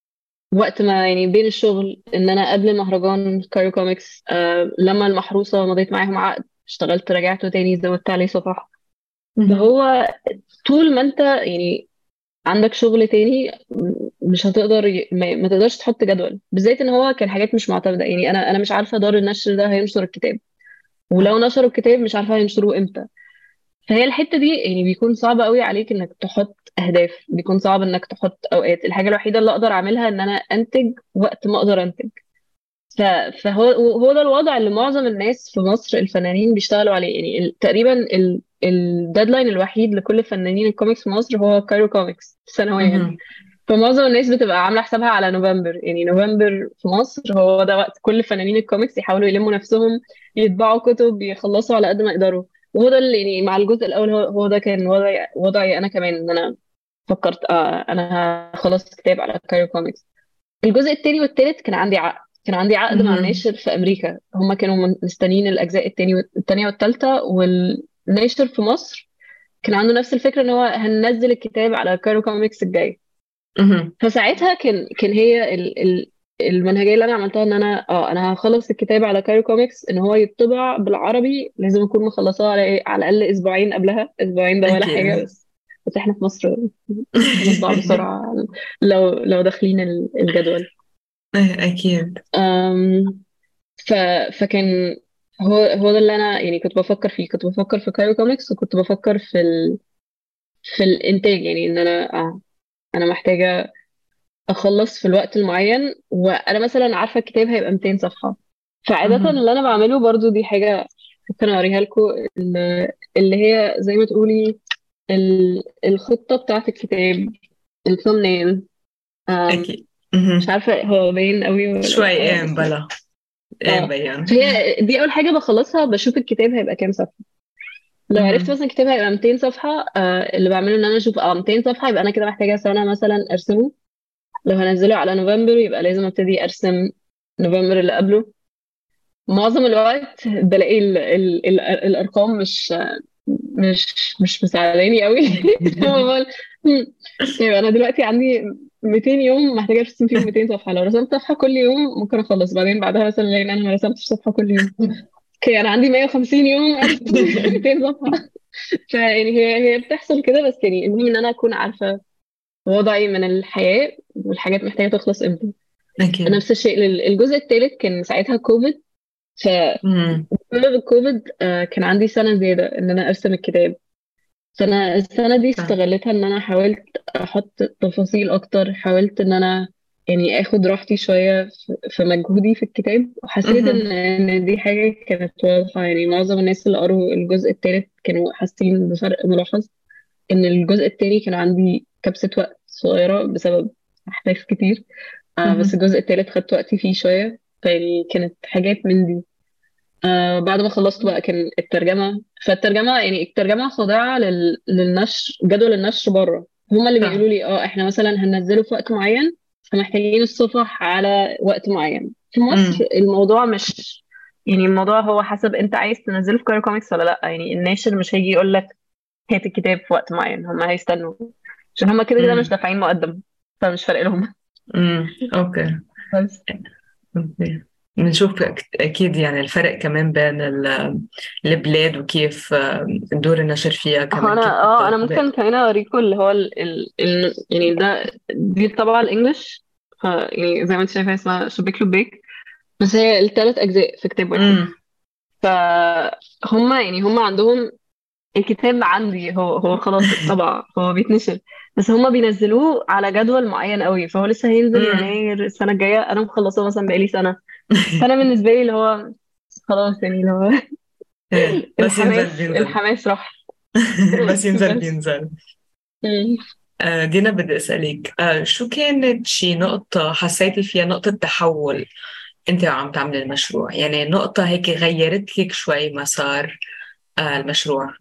وقت ما يعني بين الشغل ان انا قبل مهرجان كايرو كوميكس آه لما المحروسه مضيت معاهم عقد اشتغلت رجعته تاني زودت عليه صفح مهم. فهو طول ما انت يعني عندك شغل تاني م- مش هتقدر ي- ما, ما تقدرش تحط جدول بالذات ان هو كان حاجات مش معتمده يعني انا انا مش عارفه دار النشر ده هينشر الكتاب ولو نشروا الكتاب مش عارفه هينشروه امتى فهي الحته دي يعني بيكون صعب قوي عليك انك تحط اهداف بيكون صعب انك تحط اوقات الحاجه الوحيده اللي اقدر اعملها ان انا انتج وقت ما اقدر انتج ف- فهو هو ده الوضع اللي معظم الناس في مصر الفنانين بيشتغلوا عليه يعني ال- تقريبا ال الديدلاين الوحيد لكل فنانين الكوميكس في مصر هو كايرو كوميكس سنويا مهم. فمعظم الناس بتبقى عاملة حسابها على نوفمبر يعني نوفمبر في مصر هو ده وقت كل فنانين الكوميكس يحاولوا يلموا نفسهم يطبعوا كتب يخلصوا على قد ما يقدروا وهو ده اللي يعني مع الجزء الأول هو, هو ده كان وضعي وضعي أنا كمان إن أنا فكرت آه أنا هخلص كتاب على كايرو كوميكس الجزء التاني والتالت كان عندي عقد كان عندي عقد مع مهم. الناشر في أمريكا هما كانوا من- مستنيين الأجزاء التاني والتانية والتالتة والناشر في مصر كان عنده نفس الفكرة إن هو هننزل الكتاب على كايرو كوميكس الجاي مهم. فساعتها كان كان هي ال ال المنهجيه اللي انا عملتها ان انا اه انا هخلص الكتاب على كايرو كوميكس ان هو يطبع بالعربي لازم اكون مخلصاه على إيه؟ على الاقل اسبوعين قبلها اسبوعين ده ولا حاجه أكيد بس بس احنا في مصر بنطبع بسرعه لو لو داخلين ال- الجدول أكيد أم ف فكان هو هو ده اللي انا يعني كنت بفكر فيه كنت بفكر في كايرو كوميكس وكنت بفكر في ال في الانتاج يعني ان انا اه انا محتاجه اخلص في الوقت المعين وانا مثلا عارفه الكتاب هيبقى 200 صفحه فعاده مهم. اللي انا بعمله برضو دي حاجه ممكن اوريها لكم اللي هي زي ما تقولي ال- الخطه بتاعت الكتاب الثumnail أكيد مش مهم. عارفه هو باين قوي ولا شوي لا إيه بس بلا إيه اه مبين فهي دي اول حاجه بخلصها بشوف الكتاب هيبقى كام صفحه لو عرفت مهم. مثلا الكتاب هيبقى 200 صفحه آه اللي بعمله ان انا اشوف اه 200 صفحه يبقى انا كده محتاجه سنه مثلا ارسمه لو هنزله على نوفمبر يبقى لازم ابتدي ارسم نوفمبر اللي قبله معظم الوقت بلاقي ال ال ال الارقام مش مش مش مساعداني قوي هو بقول، "هم، يبقى انا دلوقتي عندي 200 يوم محتاجه ارسم فيهم 200 صفحه لو رسمت صفحه كل يوم ممكن اخلص بعدين بعدها مثلا الاقي ان انا ما رسمتش صفحه كل يوم اوكي انا عندي 150 يوم ارسم 200 صفحه فيعني هي هي بتحصل كده بس يعني المهم ان انا اكون عارفه وضعي من الحياه والحاجات محتاجه تخلص امتى أكيد نفس الشيء لل- الجزء الثالث كان ساعتها كوفيد مهم. فبسبب الكوفيد آه، كان عندي سنة زيادة إن أنا أرسم الكتاب فأنا السنة دي صح استغلتها إن أنا حاولت أحط تفاصيل أكتر حاولت إن أنا يعني اخد راحتي شويه في- في مجهودي في الكتاب وحسيت ان مهم. ان دي حاجه كانت واضحه يعني معظم الناس اللي قروا الجزء الثالث كانوا حاسين بفرق ملاحظ ان الجزء الثاني كان عندي كبسه وقت صغيره بسبب احداث كتير آه بس مهم. الجزء الثالث خدت وقتي فيه شويه فيعني كانت حاجات من دي آه بعد ما خلصت بقى كان الترجمة فالترجمة يعني الترجمة خاضعة لل... للنشر جدول النشر بره هما اللي صح بيقولوا لي اه احنا مثلا هننزله في وقت معين فمحتاجين الصفح على وقت معين في مصر امم الموضوع مش يعني الموضوع هو حسب انت عايز تنزله في كايرو كوميكس ولا لا يعني الناشر مش هيجي يقول لك هات الكتاب في وقت معين هما هيستنوا عشان هما كده كده مش امم دافعين مقدم فمش فارق لهم امم اوكي بس اوكي بنشوف أك- اكيد يعني الفرق كمان بين ال- البلاد وكيف آه، دور النشر فيها هو كمان انا كيف اه انا بتطبق ممكن كمان اوريكم اللي هو ال... ال... ال... يعني ده دي الطبعة الانجليش ف... يعني زي ما انت شايفة اسمها شبيك لبيك بس هي الثلاث اجزاء في كتاب واحد امم فهم يعني هم عندهم الكتاب عندي هو هو خلاص اتطبع هو بيتنشر بس هم بينزلوه على جدول معين قوي فهو لسه هينزل امم يناير السنة الجاية انا مخلصاه مثلا بقالي سنة فانا بالنسبة لي اللي هو خلاص يعني اللي هو ايه بس ينزل الحماس بينزل الحماس راح بس ينزل بس بينزل مم. آه، دينا بدي أسألك آه، شو كانت شي نقطة حسيتي فيها نقطة تحول أنت وعم تعملي المشروع يعني نقطة هيك غيرت لك شوي مسار آه، المشروع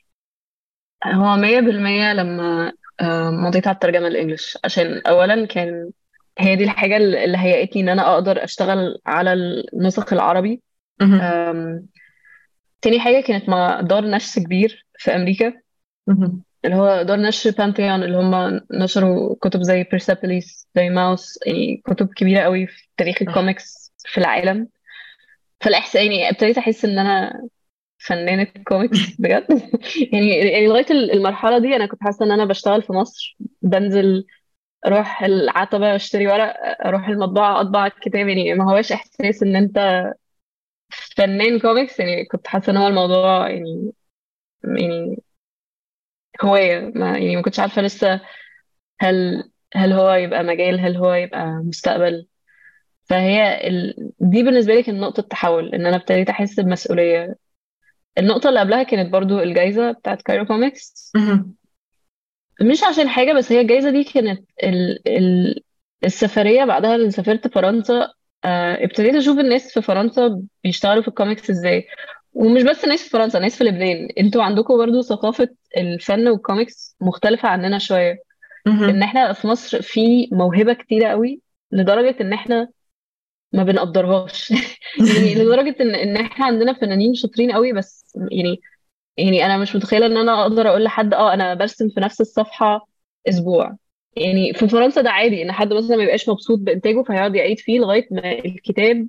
هو مية بالمية لما آه، مضيت على الترجمة الإنجليش عشان أولا كان هي دي الحاجة اللي هيئتني إن أنا أقدر أشتغل على النسخ العربي مهم. آم، تاني حاجة كانت مع دار نشر كبير في أمريكا مهم. اللي هو دار نشر بانثيون اللي هم نشروا كتب زي بيرسيبوليس زي ماوس يعني كتب كبيرة قوي في تاريخ صح الكوميكس في العالم فالإحساس يعني ابتديت أحس إن أنا فنانة كوميكس بجد يعني يعني لغاية المرحلة دي أنا كنت حاسة إن أنا بشتغل في مصر بنزل اروح العتبة اشتري ورق اروح المطبعة اطبع الكتاب يعني ما هواش احساس ان انت فنان كوميكس يعني كنت حاسة ان هو الموضوع يعني يعني هواية ما يعني ما كنتش عارفة لسه هل هل هو يبقى مجال هل هو يبقى مستقبل فهي ال... دي بالنسبة لي كانت نقطة تحول ان انا ابتديت احس بمسؤولية النقطة اللي قبلها كانت برضو الجايزة بتاعت كايرو كوميكس مهم. مش عشان حاجة بس هي الجايزة دي كانت ال... ال... السفرية بعدها اللي سافرت فرنسا آه، ابتديت أشوف الناس في فرنسا بيشتغلوا في الكوميكس ازاي ومش بس ناس في فرنسا ناس في لبنان انتوا عندكم برضو ثقافة الفن والكوميكس مختلفة عننا شوية ان مهم. احنا في مصر في موهبة كتيرة قوي لدرجة ان احنا ما بنقدرهاش يعني لدرجة ان ان احنا عندنا فنانين شاطرين قوي بس يعني يعني انا مش متخيله ان انا اقدر اقول لحد اه انا برسم في نفس الصفحه اسبوع يعني في فرنسا ده عادي ان حد مثلا ما يبقاش مبسوط بانتاجه فهيقعد يعيد فيه لغايه ما الكتاب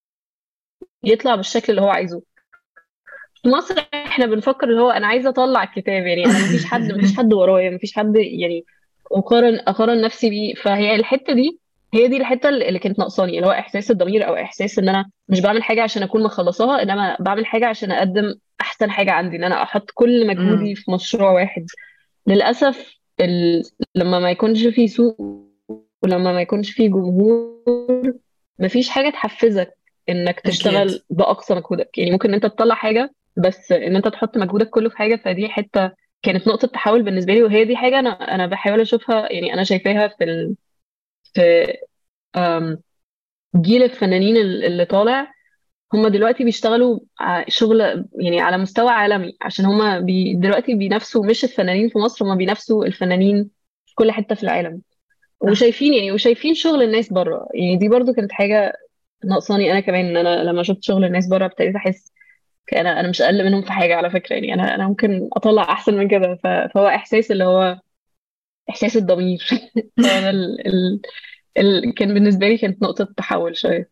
يطلع بالشكل اللي هو عايزه في مصر احنا بنفكر اللي هو انا عايزه اطلع الكتاب يعني انا مفيش حد مفيش حد ورايا مفيش حد يعني اقارن اقارن نفسي بيه فهي الحته دي هي دي الحته اللي كانت ناقصاني اللي هو احساس الضمير او احساس ان انا مش بعمل حاجه عشان اكون مخلصاها انما بعمل حاجه عشان اقدم احسن حاجه عندي ان انا احط كل مجهودي مم. في مشروع واحد للاسف ال... لما ما يكونش في سوق ولما ما يكونش في جمهور مفيش حاجه تحفزك انك أكيد تشتغل باقصى مجهودك يعني ممكن ان انت تطلع حاجه بس ان انت تحط مجهودك كله في حاجه فدي حته كانت نقطه تحول بالنسبه لي وهي دي حاجه انا انا بحاول اشوفها يعني انا شايفاها في ال... في أم، جيل الفنانين ال- اللي طالع هم دلوقتي بيشتغلوا ع- شغل يعني على مستوى عالمي عشان هم بي دلوقتي بينافسوا مش الفنانين في مصر هم بينافسوا الفنانين في كل حته في العالم صح وشايفين يعني وشايفين شغل الناس بره يعني دي برضو كانت حاجه ناقصاني انا كمان ان انا لما شفت شغل الناس بره ابتديت احس انا انا مش اقل منهم في حاجه على فكره يعني انا انا ممكن اطلع احسن من كده ف- فهو احساس اللي هو احساس الضمير هو ده ال... ال... ال... كان بالنسبه لي كانت نقطه تحول شويه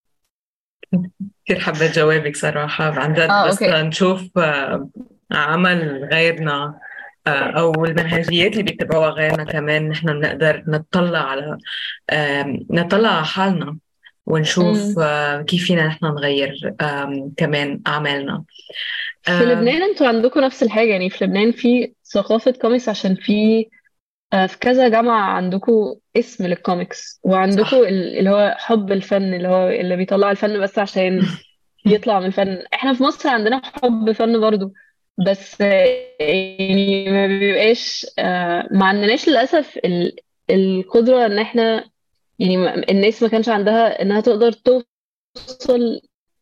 كثير حبيت جوابك صراحة عن جد اه بس اوكي نشوف آه، عمل غيرنا آه، أو المنهجيات اللي بيتبعوها غيرنا كمان نحن بنقدر نطلع على آم، نطلع على حالنا ونشوف امم آه، كيف فينا نحن نغير آم، كمان أعمالنا في آم، لبنان انتوا عندكم نفس الحاجه يعني في لبنان في ثقافه كوميكس عشان في آه، في كذا جامعة عندكم اسم للكوميكس وعندكم صح ال- اللي هو حب الفن اللي هو اللي بيطلع الفن بس عشان يطلع من الفن احنا في مصر عندنا حب فن برضو بس آه، يعني ما بيبقاش آه، ما عندناش للأسف ال- القدرة ان احنا يعني ما- الناس ما كانش عندها انها تقدر توصل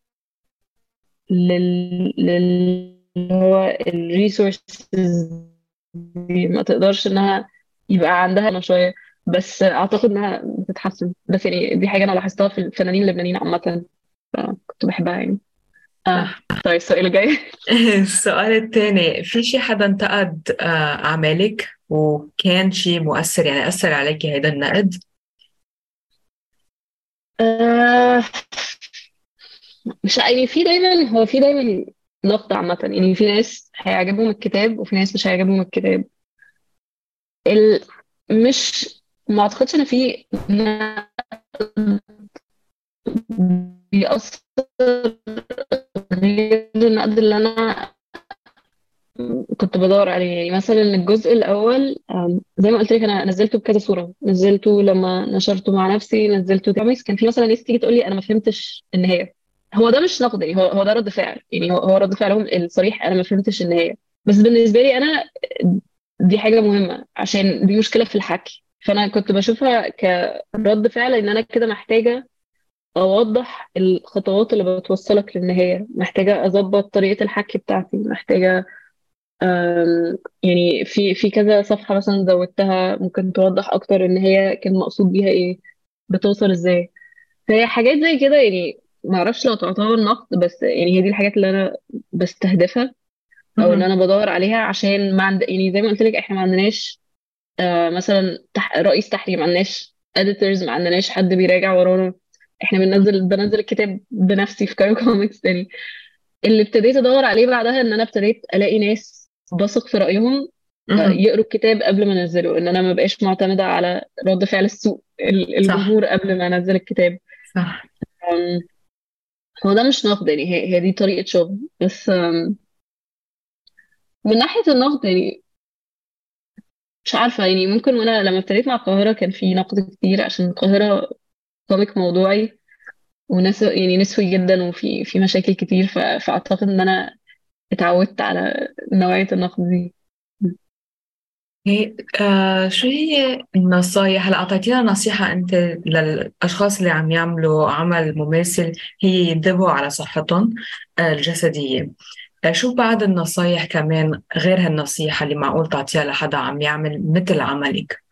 لل لل اللي هو الريسورسز دي ما تقدرش انها يبقى عندها شوية بس اعتقد انها بتتحسن بس يعني دي حاجة انا لاحظتها في الفنانين اللبنانيين عامة كنت بحبها يعني اه صح طيب السؤال الجاي السؤال الثاني في شي حدا انتقد آه، أعمالك وكان شي مؤثر يعني أثر عليك هيدا النقد آه مش يعني في دايما هو في دايما نقد عامة يعني في ناس هيعجبهم الكتاب وفي ناس مش هيعجبهم الكتاب ال... مش ما اعتقدش ان في نقد بيأثر غير النقد اللي انا كنت بدور عليه يعني مثلا الجزء الاول آم، زي ما قلت لك انا نزلته بكذا صوره نزلته لما نشرته مع نفسي نزلته كوميكس كان في مثلا ناس تيجي تقول لي انا ما فهمتش النهايه هو ده مش نقد يعني هو هو ده رد فعل يعني هو هو رد فعلهم الصريح انا ما فهمتش النهايه بس بالنسبه لي انا دي حاجه مهمه عشان دي مشكله في الحكي فانا كنت بشوفها كرد فعل ان انا كده محتاجه اوضح الخطوات اللي بتوصلك للنهايه محتاجه اظبط طريقه الحكي بتاعتي محتاجه أم، يعني في في كذا صفحة مثلا زودتها ممكن توضح أكتر إن هي كان مقصود بيها إيه بتوصل إزاي فهي حاجات زي كده يعني معرفش لو تعتبر نقد بس يعني هي دي الحاجات اللي أنا بستهدفها أو إن مهم. أنا بدور عليها عشان ما عند يعني زي ما قلت لك إحنا ما عندناش آه مثلا تح... رئيس تحرير ما عندناش editors ما عندناش حد بيراجع ورانا احنا بننزل بنزل الكتاب بنفسي في كايو كوميكس يعني اللي ابتديت ادور عليه بعدها ان انا ابتديت الاقي ناس بثق في رايهم آه، مهم. يقروا الكتاب قبل ما انزله ان انا ما بقاش معتمده على رد فعل السوق ال- صح الجمهور قبل ما انزل الكتاب صح أم، هو ده مش نقد يعني هي, هي دي طريقه شغل بس أم، من ناحيه النقد يعني مش عارفه يعني ممكن وانا لما ابتديت مع القاهره كان في نقد كتير عشان القاهره كوميك موضوعي وناس يعني نسوي جدا وفي في مشاكل كتير ف- فاعتقد ان انا اتعودت على نوعيه النقد دي هي آه شو هي النصايح هلا أعطيتينا نصيحة أنت للأشخاص اللي عم يعملوا عمل مماثل هي ينتبهوا على صحتهم آه الجسدية آه شو بعد النصايح كمان غير هالنصيحة اللي معقول تعطيها لحدا عم يعمل مثل عملك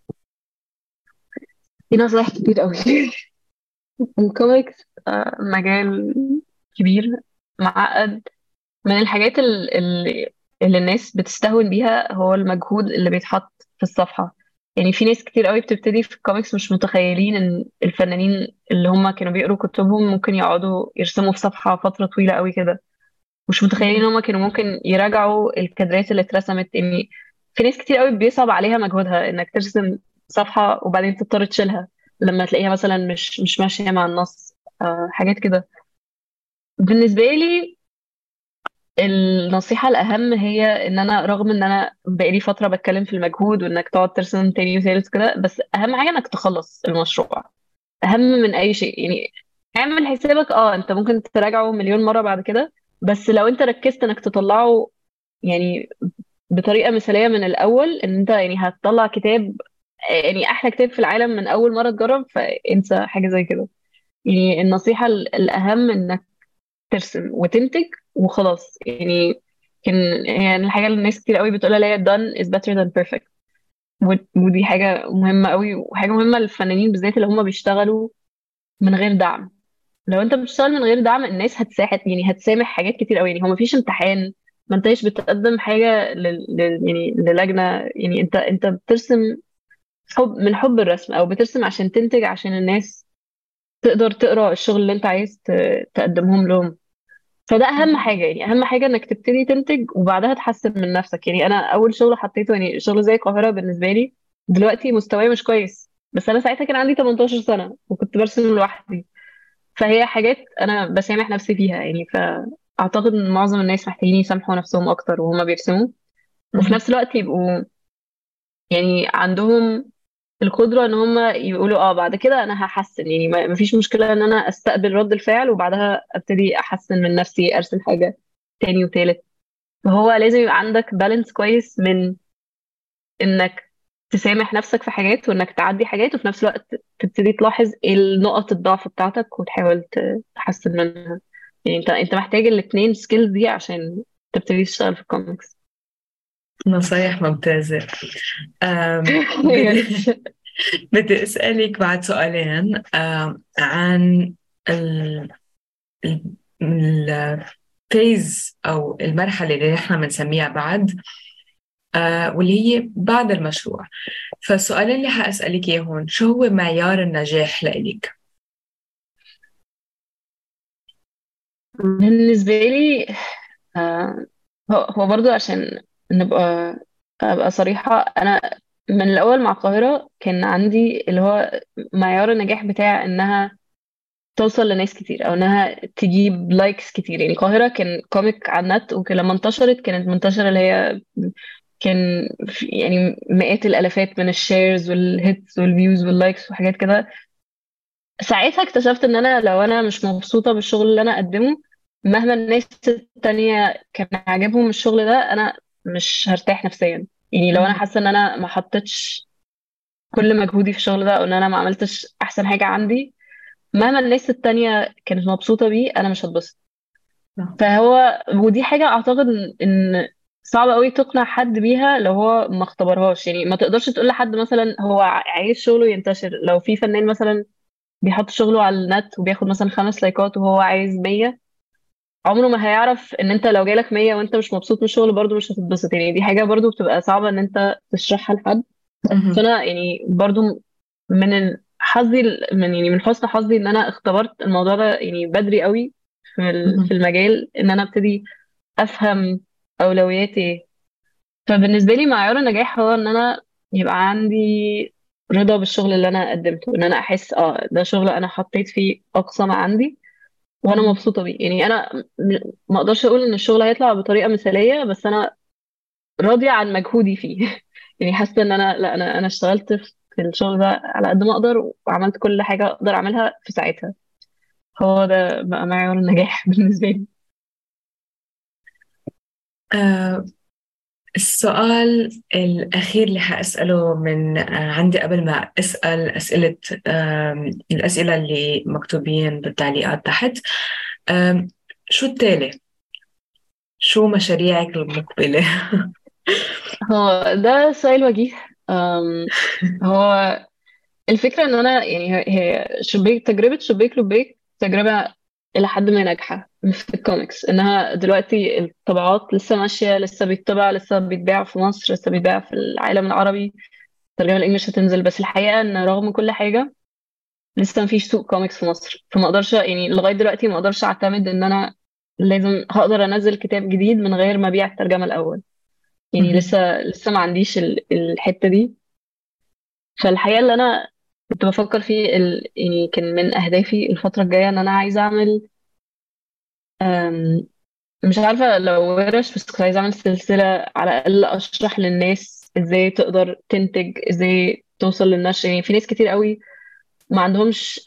في نصايح كتير قوي الكوميكس آه، مجال كبير معقد من الحاجات ال- ال- اللي الناس بتستهون بيها هو المجهود اللي بيتحط في الصفحة يعني في ناس كتير قوي بتبتدي في الكوميكس مش متخيلين ان الفنانين اللي هم كانوا بيقروا كتبهم ممكن يقعدوا يرسموا في صفحة فترة طويلة قوي كده مش متخيلين ان هم كانوا ممكن يراجعوا الكادرات اللي اترسمت يعني في ناس كتير قوي بيصعب عليها مجهودها انك ترسم صفحة وبعدين تضطر تشيلها لما تلاقيها مثلا مش مش ماشية مع النص آه حاجات كده بالنسبة لي النصيحة الأهم هي إن أنا رغم إن أنا بقالي فترة بتكلم في المجهود وإنك تقعد ترسم تاني وتالت كده بس أهم حاجة إنك تخلص المشروع أهم من أي شيء يعني اعمل حسابك اه أنت ممكن تراجعه مليون مرة بعد كده بس لو أنت ركزت إنك تطلعه يعني بطريقة مثالية من الأول إن أنت يعني هتطلع كتاب يعني أحلى كتاب في العالم من أول مرة تجرب فانسى حاجة زي كده يعني النصيحة ال- الأهم إنك ترسم وتنتج وخلاص يعني كان يعني الحاجة اللي الناس كتير قوي بتقولها اللي هي done is better than perfect و- ودي حاجة مهمة قوي وحاجة مهمة للفنانين بالذات اللي هم بيشتغلوا من غير دعم لو انت بتشتغل من غير دعم الناس هتساعد يعني هتسامح حاجات كتير قوي يعني هو مفيش امتحان ما انتش بتقدم حاجة لل... لل... يعني للجنة يعني انت انت بترسم حب من حب الرسم او بترسم عشان تنتج عشان الناس تقدر تقرا الشغل اللي انت عايز ت- تقدمهم لهم فده اهم حاجه يعني اهم حاجه انك تبتدي تنتج وبعدها تحسن من نفسك يعني انا اول شغل حطيته يعني شغل زي القاهره بالنسبه لي دلوقتي مستواي مش كويس بس انا ساعتها كان عندي 18 سنه وكنت برسم لوحدي فهي حاجات انا بسامح نفسي فيها يعني فاعتقد ان معظم الناس محتاجين يسامحوا نفسهم اكتر وهما بيرسموا وفي مهم. نفس الوقت يبقوا يعني عندهم القدرة ان هم يقولوا اه بعد كده انا هحسن يعني ما مفيش مشكلة ان انا استقبل رد الفعل وبعدها ابتدي احسن من نفسي ارسم حاجة تاني وتالت فهو لازم يبقى عندك بالانس كويس من انك تسامح نفسك في حاجات وانك تعدي حاجات وفي نفس الوقت تبتدي تلاحظ ايه النقط الضعف بتاعتك وتحاول ت- تحسن منها يعني انت انت محتاج الاتنين سكيلز دي عشان تبتدي تشتغل في الكوميكس نصايح ممتازة أم بدي بدي أسألك بعد سؤالين أم عن ال الفيز أو المرحلة اللي نحن بنسميها بعد آه واللي هي بعد المشروع فالسؤال اللي حأسألك إياه هون شو هو معيار النجاح لإلك؟ بالنسبة لي آه، هو هو برضو عشان نبقى أبقى صريحة أنا من الأول مع القاهرة كان عندي اللي هو معيار النجاح بتاع إنها توصل لناس كتير أو إنها تجيب لايكس كتير يعني القاهرة كان كوميك على النت ولما انتشرت كانت منتشرة اللي هي كان في يعني مئات الآلافات من الشيرز والهيتس والفيوز واللايكس وحاجات كده ساعتها اكتشفت ان انا لو انا مش مبسوطة بالشغل اللي انا اقدمه مهما الناس التانية كان عاجبهم الشغل ده انا مش هرتاح نفسيا يعني لو انا مهم. حاسة ان انا ما حطيتش كل مجهودي في الشغل ده او ان انا ما عملتش احسن حاجة عندي مهما الناس التانية كانت مبسوطة بيه انا مش هتبسط صح. فهو ودي حاجة اعتقد ان إن صعب قوي تقنع حد بيها لو هو ما اختبرهاش يعني ما تقدرش تقول لحد مثلا هو عايز شغله ينتشر لو في فنان مثلا بيحط شغله على النت وبياخد مثلا خمس لايكات وهو عايز 100 عمره ما هيعرف ان انت لو جالك 100 وانت مش مبسوط من الشغل برضه مش هتتبسط يعني دي حاجة برضه بتبقى صعبة ان انت تشرحها لحد مهم. فانا يعني برضه من ال- حظي ال- من يعني من حسن حظي ان انا اختبرت الموضوع ده يعني بدري قوي في ال- في مهم. المجال ان انا ابتدي افهم اولوياتي ايه فبالنسبة لي معيار النجاح هو ان انا يبقى عندي رضا بالشغل اللي انا قدمته ان انا احس اه ده شغل انا حطيت فيه اقصى ما عندي وانا مهم. مبسوطه بيه يعني انا م- ما اقدرش اقول ان الشغل هيطلع بطريقه مثاليه بس انا راضيه عن مجهودي فيه يعني حاسه ان انا لا انا انا اشتغلت في الشغل ده على قد ما اقدر وعملت كل حاجه اقدر اعملها في ساعتها هو ده بقى معيار النجاح بالنسبه لي آه السؤال الأخير اللي حأسأله من آه عندي قبل ما أسأل أسئلة آم، الأسئلة اللي مكتوبين بالتعليقات تحت آم، شو التالي؟ شو مشاريعك المقبلة؟ هو ده سؤال وجيه أم، هو الفكره ان انا يعني هي هي شبيك تجربه شبيك لبيك تجربه الى حد ما ناجحه في الكوميكس انها دلوقتي الطبعات لسه ماشيه لسه بيطبع لسه بيتباع في مصر لسه بيتباع في العالم العربي الترجمه الانجليش هتنزل بس الحقيقه ان رغم كل حاجه لسه مفيش سوق كوميكس في مصر فما اقدرش يعني لغايه دلوقتي ما اقدرش اعتمد ان انا لازم هقدر انزل كتاب جديد من غير ما ابيع الترجمه الاول يعني مهم. لسه لسه ما عنديش ال- الحته دي فالحقيقه اللي انا كنت بفكر فيه ال... يعني كان من اهدافي الفتره الجايه ان انا عايزه اعمل أم، مش عارفه لو ورش بس كنت عايزه اعمل سلسله على الاقل اشرح للناس ازاي تقدر تنتج ازاي توصل للنشر يعني في ناس كتير قوي ما عندهمش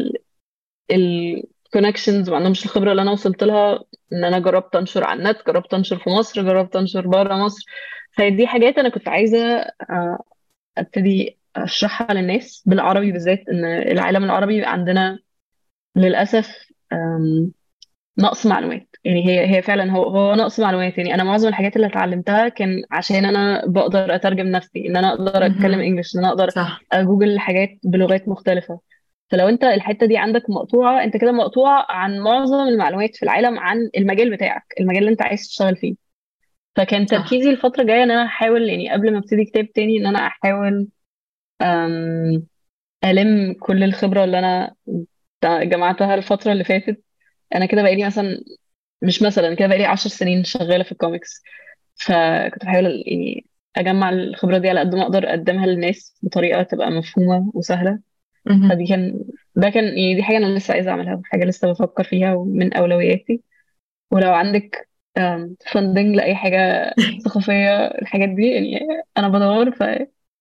الكونكشنز ما عندهمش الخبره اللي انا وصلت لها ان انا جربت انشر على النت جربت انشر في مصر جربت انشر بره مصر فدي حاجات انا كنت عايزه آه، ابتدي اشرحها للناس بالعربي بالذات ان العالم العربي عندنا للاسف آم، نقص معلومات يعني هي هي فعلا هو هو نقص معلومات يعني انا معظم الحاجات اللي اتعلمتها كان عشان انا بقدر اترجم نفسي ان انا اقدر اتكلم مهم. انجلش ان انا اقدر صح اجوجل حاجات بلغات مختلفة فلو انت الحتة دي عندك مقطوعة انت كده مقطوع عن معظم المعلومات في العالم عن المجال بتاعك المجال اللي انت عايز تشتغل فيه فكان صح تركيزي الفترة الجاية ان انا احاول يعني قبل ما ابتدي كتاب تاني ان انا احاول أم، الم كل الخبرة اللي انا جمعتها الفترة اللي فاتت انا كده بقالي مثلا مش مثلا كده بقالي عشر سنين شغالة في الكوميكس فكنت بحاول يعني اجمع الخبرة دي على قد ما اقدر اقدمها للناس بطريقة تبقى مفهومة وسهلة مهم. فدي كان ده كان يعني دي حاجة أنا لسه عايزة أعملها حاجة لسه بفكر فيها ومن أولوياتي ولو عندك فندنج لأي حاجة ثقافية الحاجات دي يعني أنا بدور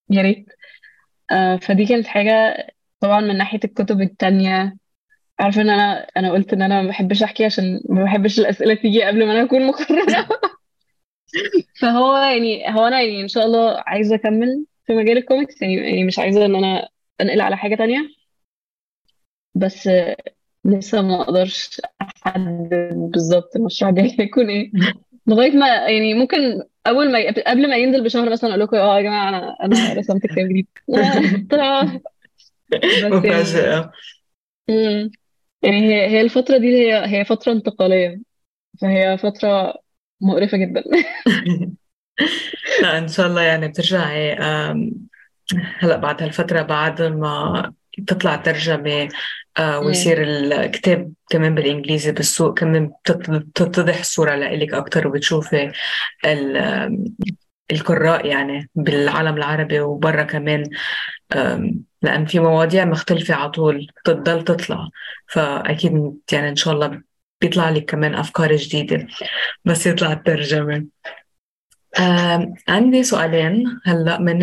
يا ريت آه فدي كانت حاجة طبعا من ناحية الكتب التانية عارفة ان انا انا قلت ان انا ما بحبش احكي عشان ما بحبش الأسئلة تيجي قبل ما انا اكون مقررة فهو يعني هو انا يعني ان شاء الله عايزة اكمل في مجال الكوميكس يعني يعني مش عايزة ان انا انقل على حاجة تانية بس آه، لسه ما اقدرش احدد بالظبط المشروع الجاي هيكون ايه لغاية ما يعني ممكن اول ما ي... قبل ما ينزل بشهر مثلا اقول لكم اه يا جماعة انا انا رسمت كتاب جديد طلع بس يعني مفاجأة مم. يعني هي هي الفترة دي هي هي فترة انتقالية فهي فترة مقرفة جدا لا إن شاء الله يعني بترجعي آم، هلأ بعد هالفترة بعد ما تطلع ترجمة آه، مم. ويصير الكتاب كمان بالإنجليزي بالسوق كمان بتت- بتتضح الصورة لإلك أكتر وبتشوفي ال- آم، القراء يعني بالعالم العربي وبرا كمان آم، لأن في مواضيع مختلفة على طول بتضل تطلع فأكيد يعني إن شاء الله بيطلع لك كمان أفكار جديدة بس يطلع الترجمة آم، عندي سؤالين هلأ من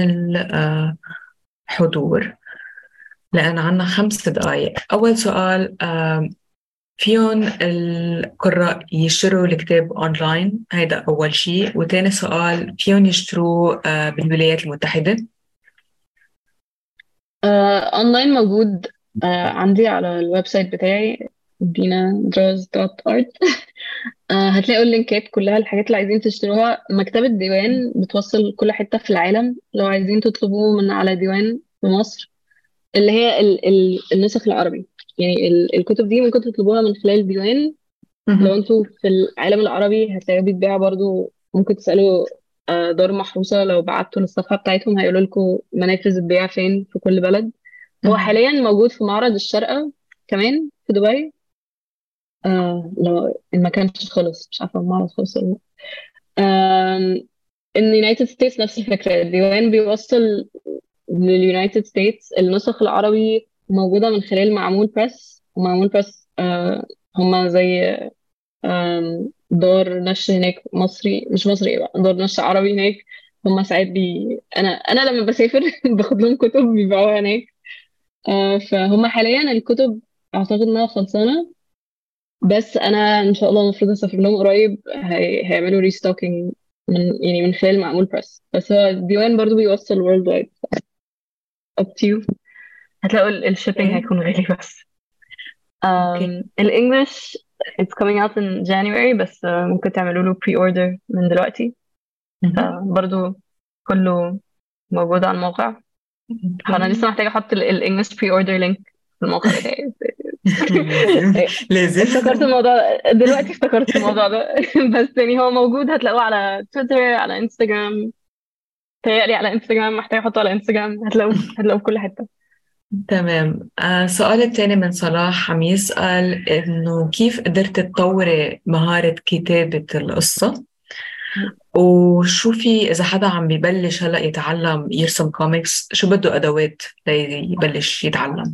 الحضور لأن عنا خمس دقايق أول سؤال آم، فيهم القراء يشتروا الكتاب أونلاين هيدا أول شيء وتاني سؤال فيهم يشتروه آه، بالولايات المتحدة آه، اونلاين موجود آه، عندي على الويب سايت بتاعي دينا دراز دوت ارت هتلاقوا اللينكات كلها الحاجات اللي عايزين تشتروها مكتبة ديوان بتوصل كل حتة في العالم لو عايزين تطلبوه من على ديوان في مصر اللي هي ال ال النسخ العربي يعني ال الكتب دي ممكن تطلبوها من خلال ديوان لو مهم. انتوا في العالم العربي هتلاقوه بيتباع برضو ممكن تسألوا آه، دار محروسة لو بعتوا للصفحة بتاعتهم هيقولوا لكم منافذ البيع فين في كل بلد هو مهم. حاليا موجود في معرض الشارقة كمان في دبي آه لو إن ما كانش خلص مش عارفة المعرض خلص ولا لا آم، ان يونايتد ستيتس نفس الفكرة الديوان بيوصل لليونايتد ستيتس النسخ العربي موجودة من خلال معمول بريس ومعمول بريس آه هما زي آم، دار نشر هناك مصري مش مصري بقى دار نشر عربي هناك هما ساعات بي انا انا لما بسافر باخد لهم كتب بيبيعوها هناك آه فهم حاليا الكتب اعتقد انها خلصانه بس انا ان شاء الله المفروض اسافر لهم قريب هي... هيعملوا ريستوكينج من يعني من خلال معمول بريس بس هو الديوان برضو بيوصل وورلد وايد up to you هتلاقوا الشيبينج اوكي هيكون غالي بس اوكي um, الانجليش it's coming out in January بس آه، ممكن تعملوا له pre order من دلوقتي مهم. فبرضو كله موجود على الموقع فأنا اوكي لسه محتاجة أحط الإنجلش بري أوردر لينك في الموقع بتاعي لازم لازم افتكرت الموضوع ده دلوقتي افتكرت الموضوع ده بس يعني هو موجود هتلاقوه على تويتر على انستجرام تهيألي على انستجرام محتاجة أحطه على انستجرام هتلاقوه هتلاقوه في كل حتة تمام آه، السؤال الثاني من صلاح عم يسأل إنه كيف قدرت تطوري مهارة كتابة القصة وشو في إذا حدا عم ببلش هلأ يتعلم يرسم كوميكس شو بده أدوات ليبلش يتعلم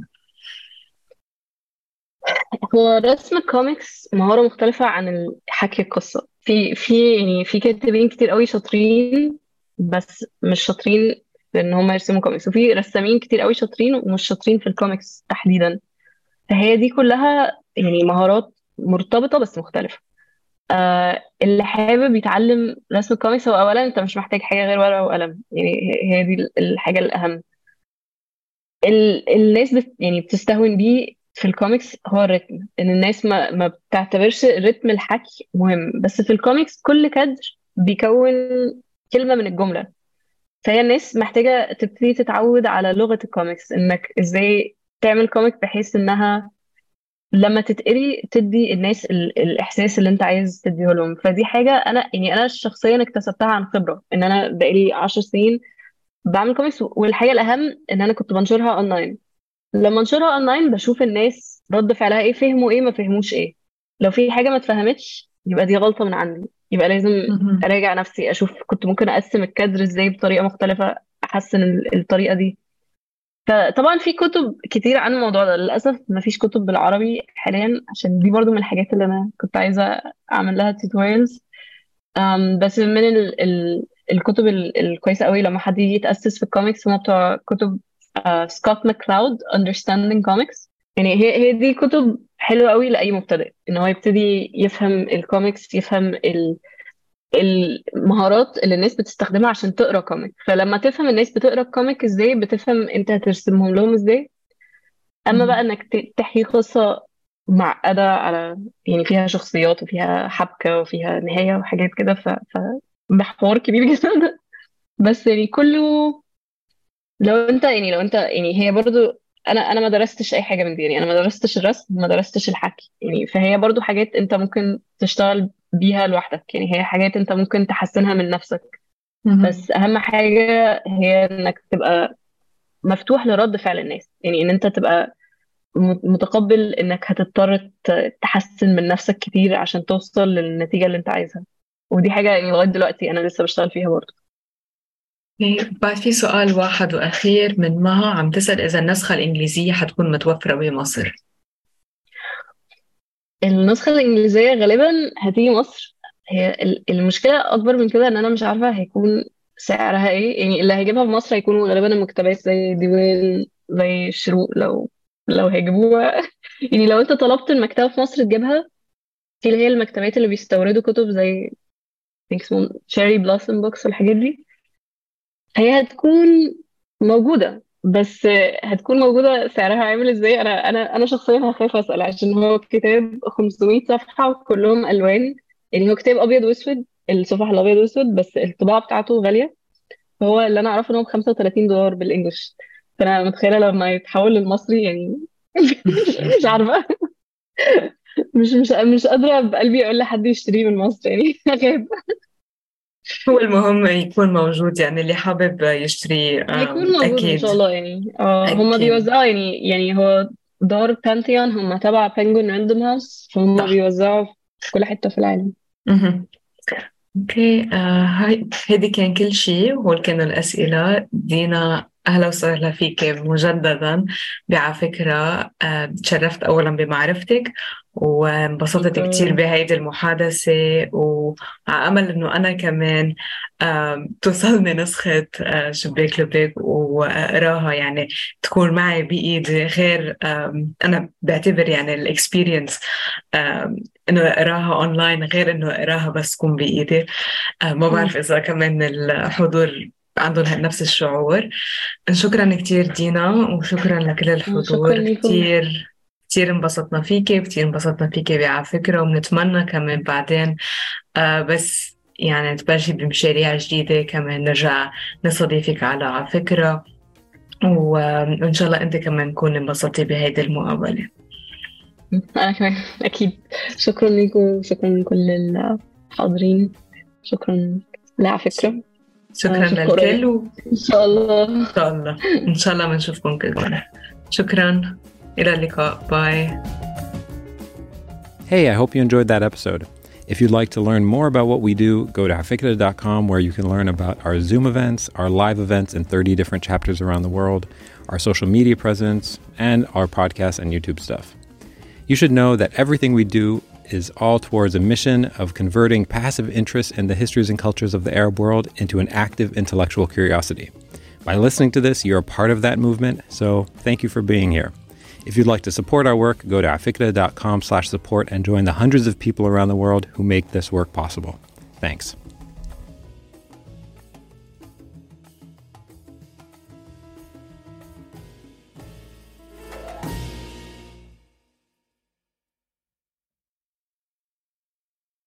هو رسم الكوميكس مهارة مختلفة عن حكي القصة في في يعني في كاتبين كتير قوي شاطرين بس مش شاطرين في ان هم يرسموا كوميكس وفي رسامين كتير قوي شاطرين ومش شاطرين في الكوميكس تحديدا فهي دي كلها يعني مهارات مرتبطة بس مختلفة آه اللي حابب يتعلم رسم الكوميكس هو اولا انت مش محتاج حاجة غير ورقة وقلم يعني هي هي دي الحاجة الأهم ال... الناس بت... يعني بتستهون بيه في الكوميكس هو الريتم ان الناس ما ما بتعتبرش رتم الحكي مهم بس في الكوميكس كل كادر بيكون كلمة من الجملة فهي الناس محتاجة تبتدي تتعود على لغة الكوميكس انك ازاي تعمل كوميك بحيث انها لما تتقري تدي الناس ال... الاحساس اللي انت عايز تديه لهم فدي حاجة انا يعني انا شخصيا اكتسبتها عن خبرة ان انا بقالي عشر سنين بعمل كوميكس والحاجة الأهم إن أنا كنت بنشرها أونلاين لما انشرها اونلاين بشوف الناس رد فعلها ايه فهموا ايه ما فهموش ايه لو في حاجه ما اتفهمتش يبقى دي غلطه من عندي يبقى لازم مهم. اراجع نفسي اشوف كنت ممكن اقسم الكادر ازاي بطريقه مختلفه احسن ال- الطريقه دي فطبعا في كتب كتير عن الموضوع ده للاسف ما فيش كتب بالعربي حاليا عشان دي برضو من الحاجات اللي انا كنت عايزه اعمل لها توتوريالز بس من ال ال الكتب ال- الكويسه قوي لما حد يجي يتاسس في الكوميكس هم بتوع كتب سكوت ماكلاود Understanding Comics يعني هي هي دي كتب حلوه قوي لاي مبتدئ ان هو يبتدي يفهم الكوميكس يفهم ال المهارات اللي الناس بتستخدمها عشان تقرا كوميك فلما تفهم الناس بتقرا الكوميك ازاي بتفهم انت هترسمهم لهم ازاي اما بقى انك ت- تحكي قصه معقده على يعني فيها شخصيات وفيها حبكه وفيها نهايه وحاجات كده ف... ف... بحوار كبير جدا بس يعني كله لو انت يعني لو انت يعني هي برضو انا انا ما درستش اي حاجه من دي يعني انا ما درستش الرسم ما درستش الحكي يعني فهي برضو حاجات انت ممكن تشتغل بيها لوحدك يعني هي حاجات انت ممكن تحسنها من نفسك مهم. بس اهم حاجه هي انك تبقى مفتوح لرد فعل الناس يعني ان انت تبقى م- متقبل انك هتضطر ت- تحسن من نفسك كتير عشان توصل للنتيجه اللي انت عايزها ودي حاجه يعني لغايه دلوقتي انا لسه بشتغل فيها برضو أوكي، بعد في سؤال واحد وأخير من مها عم تسأل إذا النسخة الإنجليزية حتكون متوفرة بمصر النسخة الإنجليزية غالبا هتيجي مصر هي ال- المشكلة أكبر من كده إن أنا مش عارفة هيكون سعرها إيه يعني اللي هيجيبها في مصر هيكونوا غالبا المكتبات زي ديوان زي الشروق لو لو هيجيبوها يعني لو أنت طلبت المكتبة في مصر تجيبها في اللي هي المكتبات اللي بيستوردوا كتب زي think اسمهم شيري بلاسم بوكس والحاجات دي هي هتكون موجودة بس هتكون موجودة سعرها عامل ازاي انا انا انا شخصيا هخاف اسأل عشان هو كتاب 500 صفحة وكلهم الوان يعني هو كتاب ابيض واسود الصفح الابيض واسود بس الطباعة بتاعته غالية فهو اللي انا اعرفه ان هو ب 35 دولار بالانجلش فانا متخيلة لما يتحول للمصري يعني مش عارفة مش مش مش قادرة بقلبي اقول لحد يشتريه من مصر يعني هخاف هو المهم يكون موجود يعني اللي حابب يشتري آم، هيكون موجود ان أكيد شاء الله يعني اه هم أكيد بيوزعوا يعني يعني هو دار بانثيون هم تبع بنجوين راندوم هاوس فهم صح بيوزعوا في كل حتة في العالم مهم. اوكي آه هاي هيدي كان كل شيء وهول كانوا الأسئلة دينا أهلا وسهلا فيك مجددا على فكرة آه تشرفت أولا بمعرفتك وانبسطت كتير شكرا بهيدي المحادثة وعلى أمل إنه أنا كمان آه توصلني نسخة آه شباك لباك وأقراها يعني تكون معي بإيدي غير آه أنا بعتبر يعني الإكسبيرينس آه إنه أقراها أونلاين غير إنه أقراها بس تكون بإيدي آه ما مم. بعرف إذا كمان الحضور عندهم نفس الشعور شكرا كتير دينا وشكرا لكل آه، الحضور شكرا لكم كتير كتير انبسطنا فيكي وكتير انبسطنا فيكي على فكرة وبنتمنى كمان بعدين آه بس يعني تبلشي بمشاريع جديدة كمان نرجع نستضيفك على على فكرة وإن شاء الله أنت كمان تكوني انبسطتي بهيدي المقابلة انا كمان اكيد شكرا لكم وشكرا لكل الحاضرين شكرا لا على فكرة شكرا اشوفكم قريب للكل وإن ان شاء الله شاء الله إن شاء الله بنشوفكم كمان شكرا إلى اللقاء باي Hey, I hope you enjoyed that episode. If you'd like to learn more about what we do, go to hafikra.com where you can learn about our Zoom events, our live events in 30 different chapters around the world, our social media presence, and our podcast and YouTube stuff. You should know that everything we do is all towards a mission of converting passive interest in the histories and cultures of the Arab world into an active intellectual curiosity. By listening to this, you're a part of that movement, so thank you for being here. If you'd like to support our work, go to afikra.com slash support and join the hundreds of people around the world who make this work possible. Thanks.